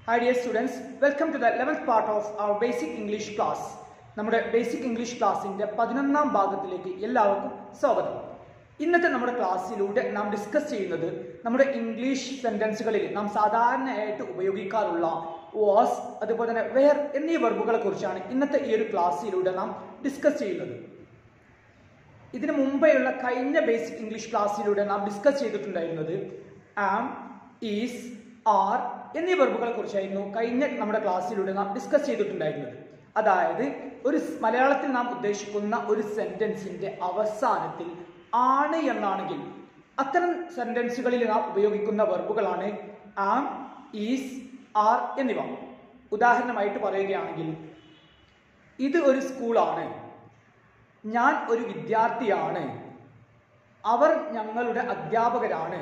Hi dear students, welcome to the 11th part of our basic English class. നമ്മുടെ basic English ക്ലാസ്സിന്റെ പതിനൊന്നാം ഭാഗത്തിലേക്ക് എല്ലാവർക്കും സ്വാഗതം ഇന്നത്തെ നമ്മുടെ ക്ലാസ്സിലൂടെ നാം ഡിസ്കസ് ചെയ്യുന്നത് നമ്മുടെ ഇംഗ്ലീഷ് സെന്റൻസുകളിൽ നാം സാധാരണയായിട്ട് ഉപയോഗിക്കാറുള്ള വാസ് അതുപോലെ തന്നെ വെയർ എന്നീ വെർബുകളെ കുറിച്ചാണ് ഇന്നത്തെ ഈ ഒരു ക്ലാസ്സിലൂടെ നാം ഡിസ്കസ് ചെയ്യുന്നത് ഇതിനു മുമ്പെയുള്ള കഴിഞ്ഞ ബേസിക് ഇംഗ്ലീഷ് ക്ലാസ്സിലൂടെ നാം ഡിസ്കസ് ചെയ്തിട്ടുണ്ടായിരുന്നത് ആം ഈസ് ആർ എന്നീ വെർബുകളെ കുറിച്ചായിരുന്നു കഴിഞ്ഞ നമ്മുടെ ക്ലാസ്സിലൂടെ നാം ഡിസ്കസ് ചെയ്തിട്ടുണ്ടായിരുന്നത് അതായത് ഒരു സ് മലയാളത്തിൽ നാം ഉദ്ദേശിക്കുന്ന ഒരു സെന്റൻസിന്റെ അവസാനത്തിൽ ആണ് എന്നാണെങ്കിൽ അത്തരം സെന്റൻസുകളിൽ നാം ഉപയോഗിക്കുന്ന വെർബുകളാണ് ആം ഈസ് ആർ എന്നിവ ഉദാഹരണമായിട്ട് പറയുകയാണെങ്കിൽ ഇത് ഒരു സ്കൂളാണ് ഞാൻ ഒരു വിദ്യാർത്ഥിയാണ് അവർ ഞങ്ങളുടെ അധ്യാപകരാണ്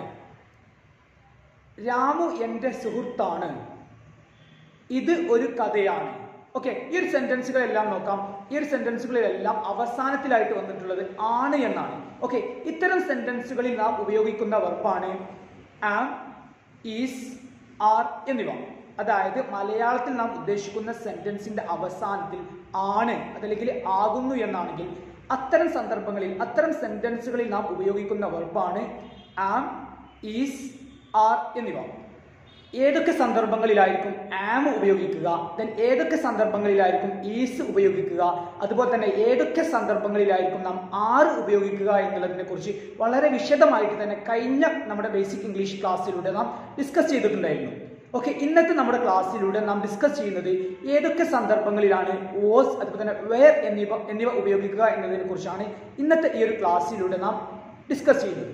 രാമു എൻ്റെ സുഹൃത്താണ് ഇത് ഒരു കഥയാണ് ഓക്കെ ഈ ഒരു സെന്റൻസുകളെല്ലാം നോക്കാം ഈ ഒരു സെന്റൻസുകളിലെല്ലാം അവസാനത്തിലായിട്ട് വന്നിട്ടുള്ളത് ആണ് എന്നാണ് ഓക്കെ ഇത്തരം സെന്റൻസുകളിൽ നാം ഉപയോഗിക്കുന്ന വെർബാണ് ആം ഈസ് ആർ എന്നിവ അതായത് മലയാളത്തിൽ നാം ഉദ്ദേശിക്കുന്ന സെന്റൻസിന്റെ അവസാനത്തിൽ ആണ് അതല്ലെങ്കിൽ ആകുന്നു എന്നാണെങ്കിൽ അത്തരം സന്ദർഭങ്ങളിൽ അത്തരം സെന്റൻസുകളിൽ നാം ഉപയോഗിക്കുന്ന വെർബാണ് ആം ഈസ് ആർ എന്നിവ ഏതൊക്കെ സന്ദർഭങ്ങളിലായിരിക്കും ആം ഉപയോഗിക്കുക ദെൻ ഏതൊക്കെ സന്ദർഭങ്ങളിലായിരിക്കും ഈസ് ഉപയോഗിക്കുക അതുപോലെ തന്നെ ഏതൊക്കെ സന്ദർഭങ്ങളിലായിരിക്കും നാം ആറ് ഉപയോഗിക്കുക എന്നുള്ളതിനെ കുറിച്ച് വളരെ വിശദമായിട്ട് തന്നെ കഴിഞ്ഞ നമ്മുടെ ബേസിക് ഇംഗ്ലീഷ് ക്ലാസ്സിലൂടെ നാം ഡിസ്കസ് ചെയ്തിട്ടുണ്ടായിരുന്നു ഓക്കെ ഇന്നത്തെ നമ്മുടെ ക്ലാസ്സിലൂടെ നാം ഡിസ്കസ് ചെയ്യുന്നത് ഏതൊക്കെ സന്ദർഭങ്ങളിലാണ് ഓസ് അതുപോലെ തന്നെ വേർ എന്നിവ എന്നിവ ഉപയോഗിക്കുക എന്നതിനെ കുറിച്ചാണ് ഇന്നത്തെ ഈ ഒരു ക്ലാസ്സിലൂടെ നാം ഡിസ്കസ് ചെയ്യുന്നത്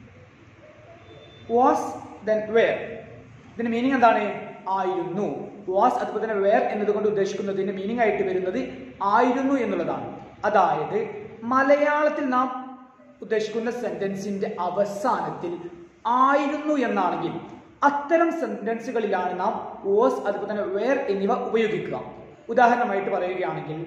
വാസ് ദെൻ വേർ ഇതിന്റെ മീനിങ് എന്താണ് ആയിരുന്നു വാസ് അതുപോലെ തന്നെ വേർ എന്നതുകൊണ്ട് ഉദ്ദേശിക്കുന്നതിന്റെ മീനിങ് ആയിട്ട് വരുന്നത് ആയിരുന്നു എന്നുള്ളതാണ് അതായത് മലയാളത്തിൽ നാം ഉദ്ദേശിക്കുന്ന സെന്റൻസിന്റെ അവസാനത്തിൽ ആയിരുന്നു എന്നാണെങ്കിൽ അത്തരം സെന്റൻസുകളിലാണ് നാം വാസ് അതുപോലെ തന്നെ വേർ എന്നിവ ഉപയോഗിക്കുക ഉദാഹരണമായിട്ട് പറയുകയാണെങ്കിൽ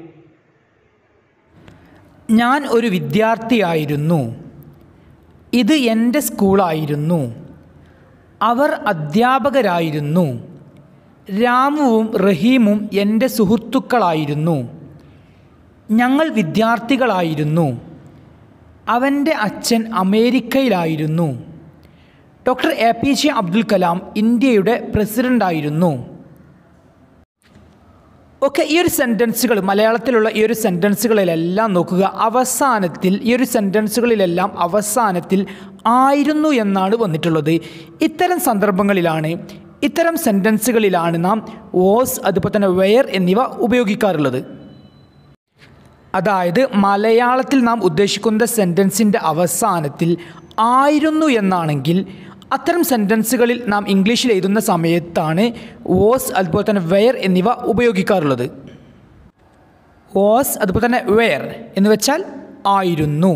ഞാൻ ഒരു വിദ്യാർത്ഥിയായിരുന്നു ഇത് എൻ്റെ സ്കൂളായിരുന്നു അവർ അധ്യാപകരായിരുന്നു രാമുവും റഹീമും എൻ്റെ സുഹൃത്തുക്കളായിരുന്നു ഞങ്ങൾ വിദ്യാർത്ഥികളായിരുന്നു അവൻ്റെ അച്ഛൻ അമേരിക്കയിലായിരുന്നു doctor A P J Abdul Kalam ഇന്ത്യയുടെ പ്രസിഡൻ്റായിരുന്നു ഒക്കെ ഈ ഒരു സെൻറ്റൻസുകൾ മലയാളത്തിലുള്ള ഈ ഒരു സെൻറ്റൻസുകളിലെല്ലാം നോക്കുക അവസാനത്തിൽ ഈ ഒരു സെൻറ്റൻസുകളിലെല്ലാം അവസാനത്തിൽ ആയിരുന്നു എന്നാണ് വന്നിട്ടുള്ളത് ഇത്തരം സന്ദർഭങ്ങളിലാണ് ഇത്തരം സെൻറ്റൻസുകളിലാണ് നാം ഓസ് അതുപോലെ തന്നെ വെയർ എന്നിവ ഉപയോഗിക്കാറുള്ളത് അതായത് മലയാളത്തിൽ നാം ഉദ്ദേശിക്കുന്ന സെൻറ്റൻസിൻ്റെ അവസാനത്തിൽ ആയിരുന്നു എന്നാണെങ്കിൽ അത്തരം സെൻറ്റൻസുകളിൽ നാം ഇംഗ്ലീഷിൽ എഴുതുന്ന സമയത്താണ് ഓസ് അതുപോലെ തന്നെ വെയർ എന്നിവ ഉപയോഗിക്കാറുള്ളത് ഓസ് അതുപോലെ തന്നെ വെയർ എന്ന് വെച്ചാൽ ആയിരുന്നു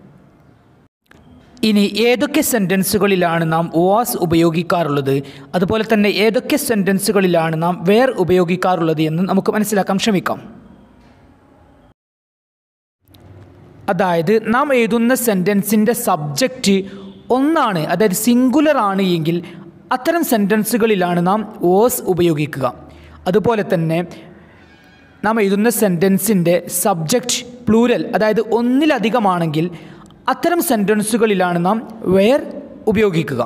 ഇനി ഏതൊക്കെ സെൻറ്റൻസുകളിലാണ് നാം വാസ് ഉപയോഗിക്കാറുള്ളത് അതുപോലെ തന്നെ ഏതൊക്കെ സെൻറ്റൻസുകളിലാണ് നാം വെയർ ഉപയോഗിക്കാറുള്ളത് എന്ന് നമുക്ക് മനസ്സിലാക്കാൻ ശ്രമിക്കാം അതായത് നാം എഴുതുന്ന സെൻറ്റൻസിൻ്റെ സബ്ജക്റ്റ് ഒന്നാണ് അതായത് സിംഗുലർ ആണ് എങ്കിൽ അത്തരം സെൻറ്റൻസുകളിലാണ് നാം ഓസ് ഉപയോഗിക്കുക അതുപോലെ തന്നെ നാം എഴുതുന്ന സെൻറ്റൻസിൻ്റെ സബ്ജക്റ്റ് പ്ലൂരൽ അതായത് ഒന്നിലധികമാണെങ്കിൽ അത്തരം സെൻറ്റൻസുകളിലാണ് നാം വെയർ ഉപയോഗിക്കുക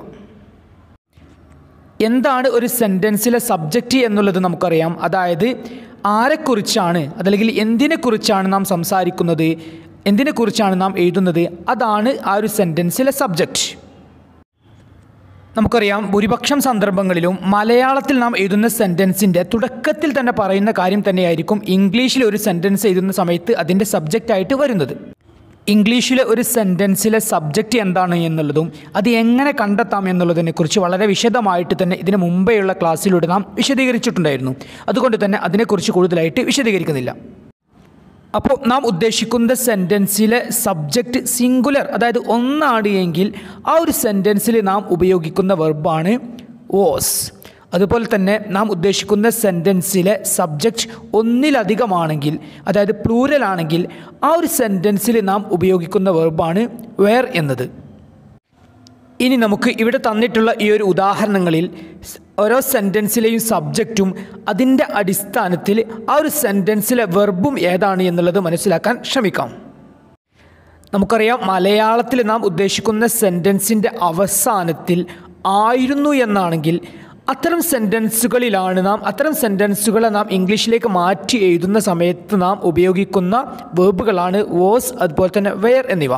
എന്താണ് ഒരു സെൻറ്റൻസിലെ സബ്ജക്റ്റ് എന്നുള്ളത് നമുക്കറിയാം അതായത് ആരെക്കുറിച്ചാണ് അതല്ലെങ്കിൽ എന്തിനെക്കുറിച്ചാണ് നാം സംസാരിക്കുന്നത് എന്തിനെക്കുറിച്ചാണ് നാം എഴുതുന്നത് അതാണ് ആ ഒരു സെൻറ്റൻസിലെ സബ്ജക്റ്റ് നമുക്കറിയാം ഭൂരിപക്ഷം സന്ദർഭങ്ങളിലും മലയാളത്തിൽ നാം എഴുതുന്ന സെൻറ്റൻസിൻ്റെ തുടക്കത്തിൽ തന്നെ പറയുന്ന കാര്യം തന്നെയായിരിക്കും ഇംഗ്ലീഷിൽ ഒരു സെൻറ്റൻസ് എഴുതുന്ന സമയത്ത് അതിൻ്റെ സബ്ജക്റ്റായിട്ട് വരുന്നത് ഇംഗ്ലീഷിലെ ഒരു സെൻറ്റൻസിലെ സബ്ജക്റ്റ് എന്താണ് എന്നുള്ളതും അത് എങ്ങനെ കണ്ടെത്താം എന്നുള്ളതിനെക്കുറിച്ച് വളരെ വിശദമായിട്ട് തന്നെ ഇതിന് മുമ്പെയുള്ള ക്ലാസ്സിലൂടെ നാം വിശദീകരിച്ചിട്ടുണ്ടായിരുന്നു അതുകൊണ്ട് തന്നെ അതിനെക്കുറിച്ച് കൂടുതലായിട്ട് വിശദീകരിക്കുന്നില്ല അപ്പോൾ നാം ഉദ്ദേശിക്കുന്ന സെൻറ്റൻസിലെ സബ്ജക്റ്റ് സിംഗുലർ അതായത് ഒന്നാണ് എങ്കിൽ ആ ഒരു സെൻറ്റൻസിൽ നാം ഉപയോഗിക്കുന്ന വെർബാണ് ഓസ് അതുപോലെ തന്നെ നാം ഉദ്ദേശിക്കുന്ന സെൻറ്റൻസിലെ സബ്ജക്റ്റ് ഒന്നിലധികമാണെങ്കിൽ അതായത് പ്ലൂരൽ ആണെങ്കിൽ ആ ഒരു സെൻറ്റൻസിൽ നാം ഉപയോഗിക്കുന്ന വെർബാണ് വെയർ എന്നത് ഇനി നമുക്ക് ഇവിടെ തന്നിട്ടുള്ള ഈ ഒരു ഉദാഹരണങ്ങളിൽ സ് ഓരോ സെൻറ്റൻസിലെയും സബ്ജക്റ്റും അതിൻ്റെ അടിസ്ഥാനത്തിൽ ആ ഒരു സെൻറ്റൻസിലെ വെർബും ഏതാണ് എന്നുള്ളത് മനസ്സിലാക്കാൻ ശ്രമിക്കാം നമുക്കറിയാം മലയാളത്തിൽ നാം ഉദ്ദേശിക്കുന്ന സെൻറ്റൻസിൻ്റെ അവസാനത്തിൽ ആയിരുന്നു എന്നാണെങ്കിൽ അത്തരം സെൻറ്റൻസുകളിലാണ് നാം അത്തരം സെൻറ്റൻസുകളെ നാം ഇംഗ്ലീഷിലേക്ക് മാറ്റി എഴുതുന്ന സമയത്ത് നാം ഉപയോഗിക്കുന്ന വേർബുകളാണ് വോസ് അതുപോലെ തന്നെ വെയർ എന്നിവ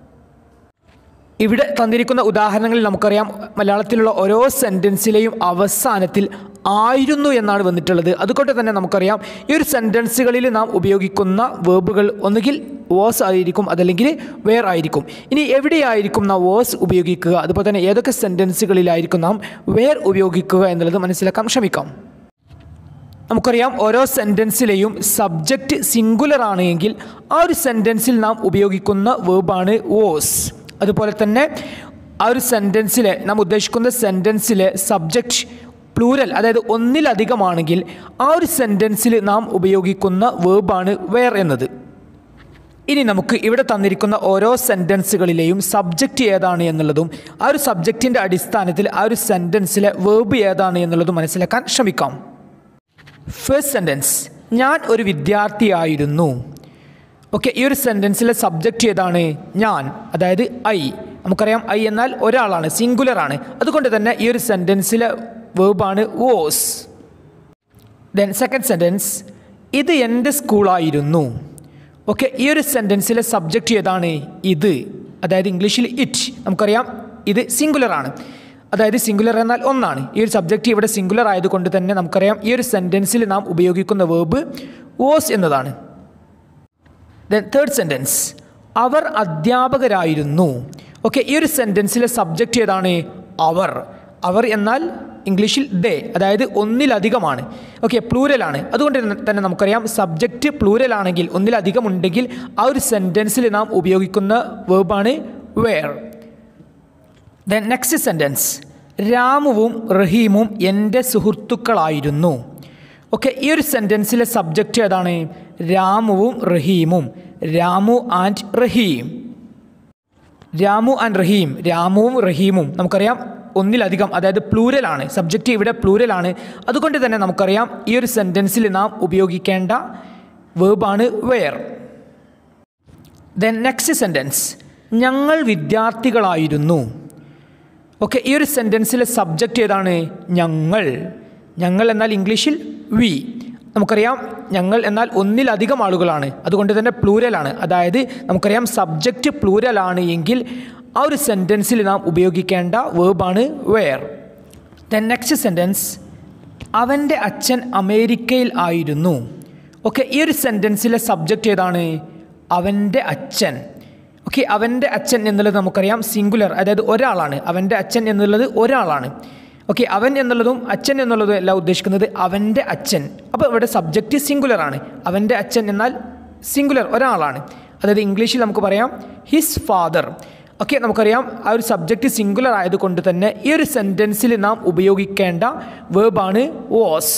ഇവിടെ തന്നിരിക്കുന്ന ഉദാഹരണങ്ങളിൽ നമുക്കറിയാം മലയാളത്തിലുള്ള ഓരോ സെൻറ്റൻസിലെയും അവസാനത്തിൽ ആയിരുന്നു എന്നാണ് വന്നിട്ടുള്ളത് അതുകൊണ്ട് തന്നെ നമുക്കറിയാം ഈ ഒരു സെൻറ്റൻസുകളിൽ നാം ഉപയോഗിക്കുന്ന വേർബുകൾ ഒന്നുകിൽ വോസ് ആയിരിക്കും അതല്ലെങ്കിൽ വേർ ആയിരിക്കും ഇനി എവിടെയായിരിക്കും നാം വോസ് ഉപയോഗിക്കുക അതുപോലെ തന്നെ ഏതൊക്കെ സെൻറ്റൻസുകളിലായിരിക്കും നാം വേർ ഉപയോഗിക്കുക എന്നുള്ളത് മനസ്സിലാക്കാൻ ശ്രമിക്കാം നമുക്കറിയാം ഓരോ സെൻറ്റൻസിലെയും സബ്ജക്റ്റ് സിംഗുലർ ആണ് എങ്കിൽ ആ ഒരു സെൻറ്റൻസിൽ നാം ഉപയോഗിക്കുന്ന വേർബാണ് വോസ് അതുപോലെ തന്നെ ആ ഒരു സെൻറ്റൻസിലെ നാം ഉദ്ദേശിക്കുന്ന സെൻറ്റൻസിലെ സബ്ജക്റ്റ് പ്ലൂരൽ അതായത് ഒന്നിലധികമാണെങ്കിൽ ആ ഒരു സെൻറ്റൻസിൽ നാം ഉപയോഗിക്കുന്ന വേർബാണ് വെയർ എന്നത് ഇനി നമുക്ക് ഇവിടെ തന്നിരിക്കുന്ന ഓരോ സെൻറ്റൻസുകളിലെയും സബ്ജക്റ്റ് ഏതാണ് എന്നുള്ളതും ആ ഒരു സബ്ജക്റ്റിൻ്റെ അടിസ്ഥാനത്തിൽ ആ ഒരു സെൻറ്റൻസിലെ വേർബ് ഏതാണ് എന്നുള്ളതും മനസ്സിലാക്കാൻ ശ്രമിക്കാം ഫസ്റ്റ് സെൻറ്റൻസ് ഞാൻ ഒരു വിദ്യാർത്ഥിയായിരുന്നു ഓക്കെ ഈ ഒരു സെൻറ്റൻസിലെ സബ്ജക്റ്റ് ഏതാണ് ഞാൻ അതായത് ഐ നമുക്കറിയാം ഐ എന്നാൽ ഒരാളാണ് സിംഗുലർ ആണ് അതുകൊണ്ട് തന്നെ ഈ ഒരു സെൻറ്റൻസിലെ വേർബാണ് വോസ് ദെൻ സെക്കൻഡ് സെൻറ്റൻസ് ഇത് എൻ്റെ സ്കൂളായിരുന്നു ഓക്കെ ഈ ഒരു സെൻറ്റൻസിലെ സബ്ജക്റ്റ് ഏതാണ് ഇത് അതായത് ഇംഗ്ലീഷിൽ ഇറ്റ് നമുക്കറിയാം ഇത് സിംഗുലർ ആണ് അതായത് സിംഗുലർ എന്നാൽ ഒന്നാണ് ഈ ഒരു സബ്ജക്റ്റ് ഇവിടെ സിംഗുലർ ആയതുകൊണ്ട് തന്നെ നമുക്കറിയാം ഈ ഒരു സെൻറ്റൻസിൽ നാം ഉപയോഗിക്കുന്ന വേർബ് വോസ് എന്നതാണ് ദെൻ തേർഡ് സെൻറ്റൻസ് അവർ അധ്യാപകരായിരുന്നു ഓക്കെ ഈ ഒരു സെൻറ്റൻസിലെ സബ്ജക്റ്റ് ഏതാണ് അവർ അവർ എന്നാൽ ഇംഗ്ലീഷിൽ ദേ അതായത് ഒന്നിലധികമാണ് ഓക്കെ പ്ലൂരലാണ് അതുകൊണ്ട് തന്നെ നമുക്കറിയാം സബ്ജക്റ്റ് പ്ലൂരൽ ആണെങ്കിൽ ഒന്നിലധികം ഉണ്ടെങ്കിൽ ആ ഒരു സെൻറ്റൻസിൽ നാം ഉപയോഗിക്കുന്ന വേർബാണ് വെയർ ദെൻ നെക്സ്റ്റ് സെൻറ്റൻസ് രാമുവും റഹീമും എൻ്റെ സുഹൃത്തുക്കളായിരുന്നു ഓക്കെ ഈ ഒരു സെൻറ്റൻസിലെ സബ്ജക്റ്റ് ഏതാണ് രാമുവും റഹീമും രാമു ആൻഡ് റഹീം രാമു ആൻഡ് റഹീം രാമുവും റഹീമും നമുക്കറിയാം ഒന്നിലധികം അതായത് പ്ലൂരലാണ് സബ്ജക്റ്റ് ഇവിടെ പ്ലൂരലാണ് അതുകൊണ്ട് തന്നെ നമുക്കറിയാം ഈ ഒരു സെൻറ്റൻസിൽ നാം ഉപയോഗിക്കേണ്ട വേർബാണ് വെയർ ദെൻ നെക്സ്റ്റ് സെൻറ്റൻസ് ഞങ്ങൾ വിദ്യാർത്ഥികളായിരുന്നു ഓക്കെ ഈ ഒരു സെൻറ്റൻസിലെ സബ്ജക്റ്റ് ഏതാണ് ഞങ്ങൾ ഞങ്ങൾ എന്നാൽ ഇംഗ്ലീഷിൽ വി നമുക്കറിയാം ഞങ്ങൾ എന്നാൽ ഒന്നിലധികം ആളുകളാണ് അതുകൊണ്ട് തന്നെ പ്ലൂരലാണ് അതായത് നമുക്കറിയാം സബ്ജക്റ്റ് പ്ലൂരലാണ് എങ്കിൽ ആ ഒരു സെൻറ്റൻസിൽ നാം ഉപയോഗിക്കേണ്ട വേർബാണ് വെയർ ദെൻ നെക്സ്റ്റ് സെൻറ്റൻസ് അവൻ്റെ അച്ഛൻ അമേരിക്കയിൽ ആയിരുന്നു ഓക്കെ ഈ ഒരു സെൻറ്റൻസിലെ സബ്ജക്റ്റ് ഏതാണ് അവൻ്റെ അച്ഛൻ ഓക്കെ അവൻ്റെ അച്ഛൻ എന്നുള്ളത് നമുക്കറിയാം സിംഗുലർ അതായത് ഒരാളാണ് അവൻ്റെ അച്ഛൻ എന്നുള്ളത് ഒരാളാണ് ഓക്കെ അവൻ എന്നുള്ളതും അച്ഛൻ എന്നുള്ളതും അല്ല ഉദ്ദേശിക്കുന്നത് അവൻ്റെ അച്ഛൻ അപ്പോൾ ഇവിടെ സബ്ജക്റ്റ് സിംഗുലർ ആണ് അവൻ്റെ അച്ഛൻ എന്നാൽ സിംഗുലർ ഒരാളാണ് അതായത് ഇംഗ്ലീഷിൽ നമുക്ക് പറയാം ഹിസ് ഫാദർ ഓക്കെ നമുക്കറിയാം ആ ഒരു സബ്ജക്റ്റ് സിംഗുലർ ആയതുകൊണ്ട് തന്നെ ഈ ഒരു സെൻറ്റൻസിൽ നാം ഉപയോഗിക്കേണ്ട വേർബാണ് was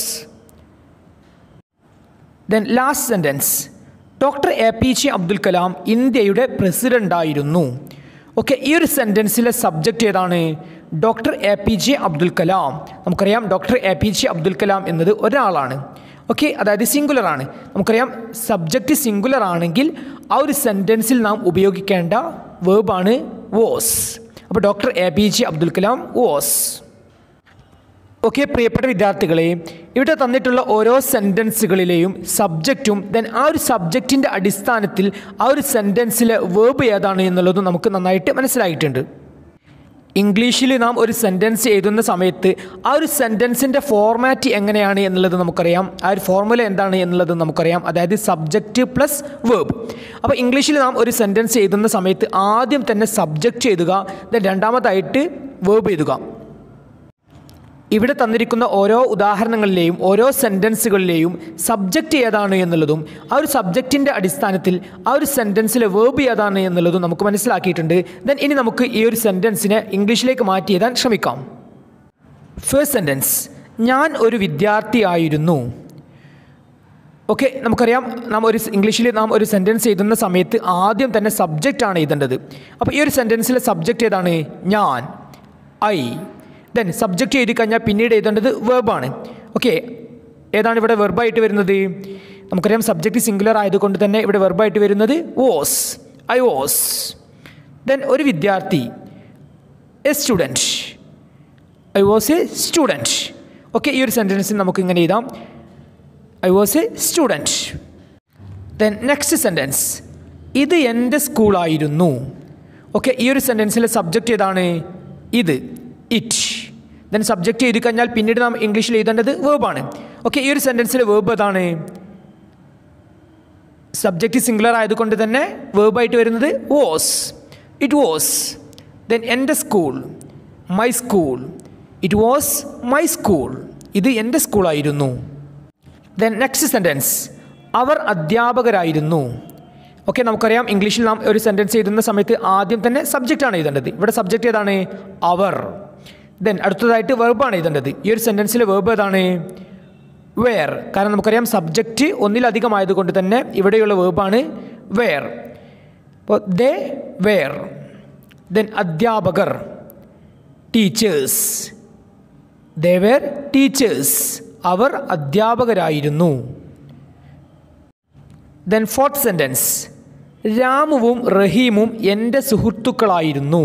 then last sentence doctor A P J Abdul Kalam ഇന്ത്യയുടെ പ്രസിഡൻ്റായിരുന്നു ഓക്കെ ഈ ഒരു സെൻറ്റൻസിലെ സബ്ജക്റ്റ് ഏതാണ് doctor A P J Abdul Kalam നമുക്കറിയാം doctor A P J Abdul Kalam എന്നത് ഒരാളാണ് ഓക്കെ അതായത് സിംഗുലർ ആണ് നമുക്കറിയാം സബ്ജക്റ്റ് സിംഗുലർ ആണെങ്കിൽ ആ ഒരു സെൻറ്റൻസിൽ നാം ഉപയോഗിക്കേണ്ട വേർബാണ് വോസ് അപ്പോൾ doctor A P J Abdul Kalam was okay പ്രിയപ്പെട്ട വിദ്യാർത്ഥികളെ ഇവിടെ തന്നിട്ടുള്ള ഓരോ സെൻറ്റൻസുകളിലെയും സബ്ജക്റ്റും ദെൻ ആ ഒരു സബ്ജക്റ്റിൻ്റെ അടിസ്ഥാനത്തിൽ ആ ഒരു സെൻറ്റൻസിലെ വേർബ് ഏതാണ് എന്നുള്ളതും നമുക്ക് നന്നായിട്ട് മനസ്സിലായിട്ടുണ്ട് ഇംഗ്ലീഷിൽ നാം ഒരു സെൻറ്റൻസ് എഴുതുന്ന സമയത്ത് ആ ഒരു സെൻറ്റൻസിൻ്റെ ഫോർമാറ്റ് എങ്ങനെയാണ് എന്നുള്ളത് നമുക്കറിയാം ആ ഒരു ഫോർമുല എന്താണ് എന്നുള്ളത് നമുക്കറിയാം അതായത് സബ്ജക്റ്റ് പ്ലസ് വേർബ് അപ്പോൾ ഇംഗ്ലീഷിൽ നാം ഒരു സെൻറ്റൻസ് എഴുതുന്ന സമയത്ത് ആദ്യം തന്നെ സബ്ജക്റ്റ് എഴുതുക ദെൻ രണ്ടാമതായിട്ട് വേർബ് എഴുതുക ഇവിടെ തന്നിരിക്കുന്ന ഓരോ ഉദാഹരണങ്ങളിലെയും ഓരോ സെൻറ്റൻസുകളിലെയും സബ്ജക്റ്റ് ഏതാണ് എന്നുള്ളതും ആ ഒരു സബ്ജക്റ്റിൻ്റെ അടിസ്ഥാനത്തിൽ ആ ഒരു സെൻറ്റൻസിലെ വേർബ് ഏതാണ് എന്നുള്ളതും നമുക്ക് മനസ്സിലാക്കിയിട്ടുണ്ട് ദെൻ ഇനി നമുക്ക് ഈ ഒരു സെൻറ്റൻസിനെ ഇംഗ്ലീഷിലേക്ക് മാറ്റി എഴുതാൻ ശ്രമിക്കാം ഫസ്റ്റ് സെൻറ്റൻസ് ഞാൻ ഒരു വിദ്യാർത്ഥിയായിരുന്നു ഓക്കെ നമുക്കറിയാം നാം ഒരു ഇംഗ്ലീഷിൽ നാം ഒരു സെൻറ്റൻസ് എഴുതുന്ന സമയത്ത് ആദ്യം തന്നെ സബ്ജക്റ്റ് ആണ് എഴുതേണ്ടത് അപ്പോൾ ഈ ഒരു സെൻറ്റൻസിലെ സബ്ജക്റ്റ് ഏതാണ് ഞാൻ ഐ ദെൻ സബ്ജക്റ്റ് എഴുതി കഴിഞ്ഞാൽ പിന്നീട് എഴുതേണ്ടത് വെർബാണ് ഓക്കെ ഏതാണ് ഇവിടെ വെർബായിട്ട് വരുന്നത് നമുക്കറിയാം സബ്ജക്റ്റ് സിംഗുലർ ആയതുകൊണ്ട് തന്നെ ഇവിടെ വെർബായിട്ട് വരുന്നത് വോസ് ഐ വോസ് ദെൻ ഒരു വിദ്യാർത്ഥി a student I was a student okay ഈ ഒരു സെൻറ്റൻസിൽ നമുക്ക് ഇങ്ങനെ എഴുതാം I was a student then next sentence ഇത് എൻ്റെ സ്കൂളായിരുന്നു ഓക്കെ ഈ ഒരു സെൻറ്റൻസിലെ സബ്ജക്റ്റ് ഏതാണ് ഇത് ഇറ്റ് ദെൻ സബ്ജക്റ്റ് എഴുതി കഴിഞ്ഞാൽ പിന്നീട് നാം ഇംഗ്ലീഷിൽ എഴുതേണ്ടത് വേർബാണ് ഓക്കെ ഈ ഒരു സെൻറ്റൻസിലെ വേർബ് ഏതാണ് സബ്ജക്റ്റ് സിംഗുലർ ആയതുകൊണ്ട് തന്നെ വേർബായിട്ട് വരുന്നത് വോസ് ഇറ്റ് വാസ് ദെൻ എൻ്റെ school my school it was my school ഇത് എൻ്റെ സ്കൂളായിരുന്നു ദെൻ നെക്സ്റ്റ് സെൻറ്റൻസ് അവർ അധ്യാപകരായിരുന്നു ഓക്കെ നമുക്കറിയാം ഇംഗ്ലീഷിൽ നാം ഒരു സെൻറ്റൻസ് എഴുതുന്ന സമയത്ത് ആദ്യം തന്നെ സബ്ജക്റ്റാണ് എഴുതേണ്ടത് ഇവിടെ സബ്ജക്റ്റ് ഏതാണ് അവർ ദെൻ അടുത്തതായിട്ട് വെർബാണ് എഴുതേണ്ടത് ഈ ഒരു സെൻറ്റൻസിലെ വെർബ് ഏതാണ് വെയർ കാരണം നമുക്കറിയാം സബ്ജക്റ്റ് ഒന്നിലധികം ആയതുകൊണ്ട് തന്നെ ഇവിടെയുള്ള വേർബാണ് വെയർ അപ്പോൾ ദേ വെയർ ദെൻ അധ്യാപകർ ടീച്ചേഴ്സ് ദേ വെയർ ടീച്ചേഴ്സ് അവർ അധ്യാപകരായിരുന്നു ദെൻ ഫോർത്ത് സെൻറ്റൻസ് രാമുവും റഹീമും എൻ്റെ സുഹൃത്തുക്കളായിരുന്നു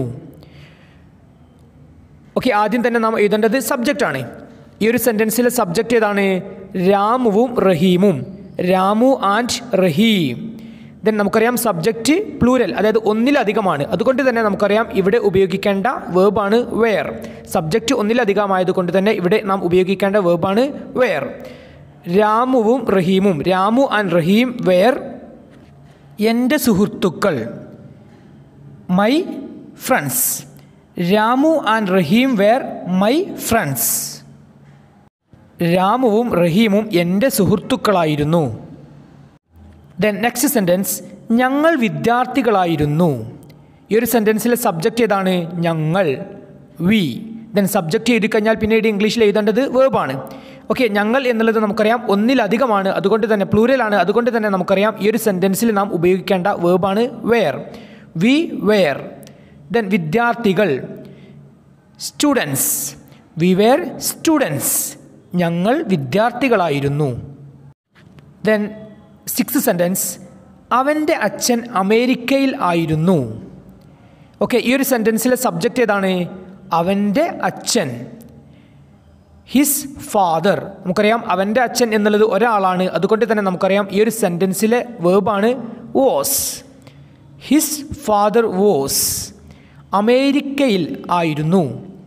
ഓക്കെ ആദ്യം തന്നെ നാം എഴുതേണ്ടത് സബ്ജക്റ്റാണ് ഈ ഒരു സെൻറ്റൻസിലെ സബ്ജക്റ്റ് ഏതാണ് രാമുവും റഹീമും രാമു ആൻഡ് റഹീം ദെൻ നമുക്കറിയാം സബ്ജക്റ്റ് പ്ലൂരൽ അതായത് ഒന്നിലധികമാണ് അതുകൊണ്ട് തന്നെ നമുക്കറിയാം ഇവിടെ ഉപയോഗിക്കേണ്ട വേർബാണ് വെയർ സബ്ജക്റ്റ് ഒന്നിലധികമായതുകൊണ്ട് തന്നെ ഇവിടെ നാം ഉപയോഗിക്കേണ്ട വേർബാണ് വെയർ രാമുവും റഹീമും രാമു ആൻഡ് റഹീം വെയർ എൻ്റെ സുഹൃത്തുക്കൾ my friends Ramu and Rahim were my friends രാമുവും റഹീമും എൻ്റെ സുഹൃത്തുക്കളായിരുന്നു ദെൻ നെക്സ്റ്റ് സെൻറ്റൻസ് ഞങ്ങൾ വിദ്യാർത്ഥികളായിരുന്നു ഈ ഒരു സെൻറ്റൻസിലെ സബ്ജക്റ്റ് ഏതാണ് ഞങ്ങൾ വി ദെൻ സബ്ജക്റ്റ് എഴുതി കഴിഞ്ഞാൽ പിന്നീട് ഇംഗ്ലീഷിൽ എഴുതേണ്ടത് വേർബാണ് ഓക്കെ ഞങ്ങൾ എന്നുള്ളത് നമുക്കറിയാം ഒന്നിലധികമാണ് അതുകൊണ്ട് തന്നെ പ്ലൂരലാണ് അതുകൊണ്ട് തന്നെ നമുക്കറിയാം ഈ ഒരു സെൻറ്റൻസിൽ നാം ഉപയോഗിക്കേണ്ട വേർബാണ് വെയർ വി വെയർ ദെൻ വിദ്യാർത്ഥികൾ സ്റ്റുഡൻസ് വി വെയർ സ്റ്റുഡൻസ് ഞങ്ങൾ വിദ്യാർത്ഥികളായിരുന്നു ദെൻ സിക്സ് സെൻറ്റൻസ് അവൻ്റെ അച്ഛൻ അമേരിക്കയിൽ ആയിരുന്നു ഓക്കെ ഈ ഒരു സെൻറ്റൻസിലെ സബ്ജക്റ്റ് ഏതാണ് അവൻ്റെ അച്ഛൻ ഹിസ് ഫാദർ നമുക്കറിയാം അവൻ്റെ അച്ഛൻ എന്നുള്ളത് ഒരാളാണ് അതുകൊണ്ട് തന്നെ നമുക്കറിയാം ഈ ഒരു സെൻറ്റൻസിലെ വേർബാണ് വോസ് ഹിസ് ഫാദർ വോസ് അമേരിക്കയിൽ ആയിരുന്നു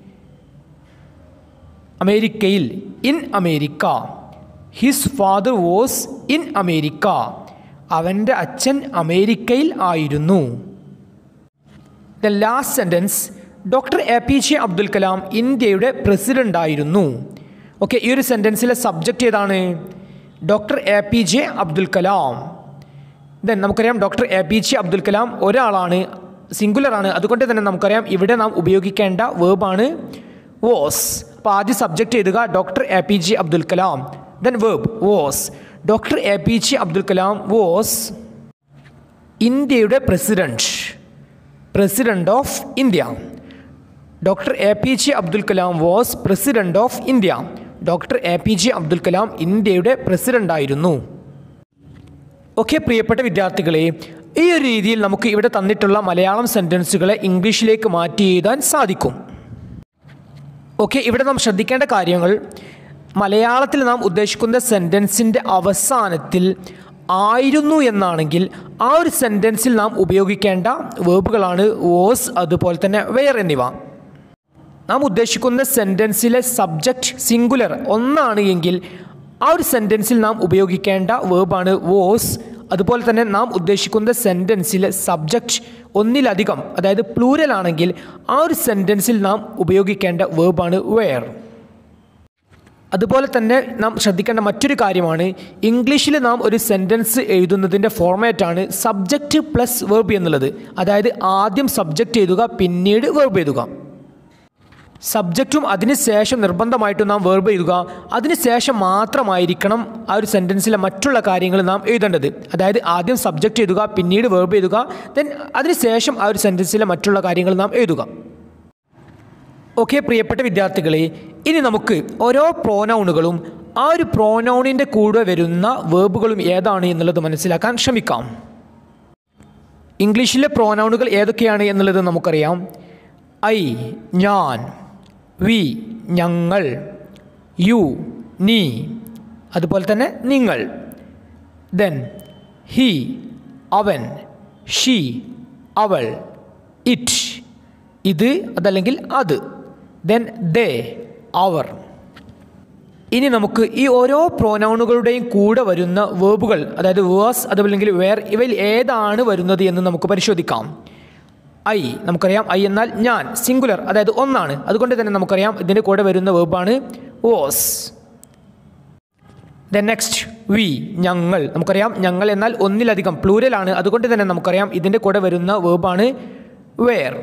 അമേരിക്കയിൽ in America his father was in America അവൻ്റെ അച്ഛൻ അമേരിക്കയിൽ ആയിരുന്നു the last sentence doctor A P J Abdul Kalam ഇന്ത്യയുടെ പ്രസിഡൻ്റ് ആയിരുന്നു ഓക്കെ ഈ ഒരു സെൻറ്റൻസിലെ സബ്ജക്റ്റ് ഏതാണ് doctor A P J Abdul Kalam then നമുക്കറിയാം doctor A P J Abdul Kalam ഒരാളാണ് സിംഗുലർ ആണ് അതുകൊണ്ട് തന്നെ നമുക്കറിയാം ഇവിടെ നാം ഉപയോഗിക്കേണ്ട വേർബാണ് വോസ് അപ്പോൾ ആദ്യം സബ്ജക്റ്റ് എഴുതുക doctor A P J Abdul Kalam then verb was doctor A P J Abdul Kalam was ഇന്ത്യയുടെ president president of India doctor A P J Abdul Kalam was president of India doctor A P J Abdul Kalam ഇന്ത്യയുടെ പ്രസിഡന്റ് ആയിരുന്നു okay പ്രിയപ്പെട്ട വിദ്യാർത്ഥികളെ ഈ ഒരു രീതിയിൽ നമുക്ക് ഇവിടെ തന്നിട്ടുള്ള മലയാളം സെൻറ്റൻസുകളെ ഇംഗ്ലീഷിലേക്ക് മാറ്റി എഴുതാൻ സാധിക്കും ഓക്കെ ഇവിടെ നാം ശ്രദ്ധിക്കേണ്ട കാര്യങ്ങൾ മലയാളത്തിൽ നാം ഉദ്ദേശിക്കുന്ന സെൻറ്റൻസിൻ്റെ അവസാനത്തിൽ ആയിരുന്നു എന്നാണെങ്കിൽ ആ ഒരു സെൻറ്റൻസിൽ നാം ഉപയോഗിക്കേണ്ട വേർബുകളാണ് വോസ് അതുപോലെ തന്നെ വെയർ എന്നിവ നാം ഉദ്ദേശിക്കുന്ന സെൻറ്റൻസിലെ സബ്ജക്റ്റ് സിംഗുലർ ഒന്നാണ് എങ്കിൽ ആ ഒരു സെൻറ്റൻസിൽ നാം ഉപയോഗിക്കേണ്ട വേർബാണ് വോസ് അതുപോലെ തന്നെ നാം ഉദ്ദേശിക്കുന്ന സെൻറ്റൻസിലെ സബ്ജക്റ്റ് ഒന്നിലധികം അതായത് പ്ലൂരൽ ആണെങ്കിൽ ആ ഒരു സെൻറ്റൻസിൽ നാം ഉപയോഗിക്കേണ്ട വേർബാണ് വെയർ അതുപോലെ തന്നെ നാം ശ്രദ്ധിക്കേണ്ട മറ്റൊരു കാര്യമാണ് ഇംഗ്ലീഷിൽ നാം ഒരു സെൻറ്റൻസ് എഴുതുന്നതിൻ്റെ ഫോർമാറ്റാണ് സബ്ജക്റ്റ് പ്ലസ് വേർബ് എന്നുള്ളത് അതായത് ആദ്യം സബ്ജക്റ്റ് എഴുതുക പിന്നീട് വേർബ് എഴുതുക സബ്ജക്റ്റും അതിനുശേഷം നിർബന്ധമായിട്ടും നാം വേർബ് എഴുതുക അതിനുശേഷം മാത്രമായിരിക്കണം ആ ഒരു സെൻറ്റൻസിലെ മറ്റുള്ള കാര്യങ്ങൾ നാം എഴുതേണ്ടത് അതായത് ആദ്യം സബ്ജക്റ്റ് എഴുതുക പിന്നീട് വേർബ് എഴുതുക ദെൻ അതിനുശേഷം ആ ഒരു സെൻറ്റൻസിലെ മറ്റുള്ള കാര്യങ്ങൾ നാം എഴുതുക ഓക്കെ പ്രിയപ്പെട്ട വിദ്യാർത്ഥികളെ ഇനി നമുക്ക് ഓരോ പ്രോനൗണുകളും ആ ഒരു പ്രോനൗണിൻ്റെ കൂടെ വരുന്ന വേർബുകളും ഏതാണ് എന്നുള്ളത് മനസ്സിലാക്കാൻ ശ്രമിക്കാം ഇംഗ്ലീഷിലെ പ്രോനൗണുകൾ ഏതൊക്കെയാണ് എന്നുള്ളത് നമുക്കറിയാം ഐ ഞാൻ വി ഞങ്ങൾ യു നീ അതുപോലെ തന്നെ നിങ്ങൾ ദെൻ ഹി അവൻ ഷീ അവൾ ഇറ്റ് ഇത് അതല്ലെങ്കിൽ അത് ദെൻ ദേ അവർ ഇനി നമുക്ക് ഈ ഓരോ പ്രോനൗണുകളുടെയും കൂടെ വരുന്ന വേർബുകൾ അതായത് വേഴ്സ് അതല്ലെങ്കിൽ വേർ ഇവയിൽ ഏതാണ് വരുന്നത് എന്ന് നമുക്ക് പരിശോധിക്കാം ഐ നമുക്കറിയാം ഐ എന്നാൽ ഞാൻ സിംഗുലർ അതായത് ഒന്നാണ് അതുകൊണ്ട് തന്നെ നമുക്കറിയാം ഇതിൻ്റെ കൂടെ വരുന്ന വേർബാണ് വോസ് ദ നെക്സ്റ്റ് വി ഞങ്ങൾ നമുക്കറിയാം ഞങ്ങൾ എന്നാൽ ഒന്നിലധികം പ്ലൂരലാണ് അതുകൊണ്ട് തന്നെ നമുക്കറിയാം ഇതിൻ്റെ കൂടെ വരുന്ന വേർബാണ് were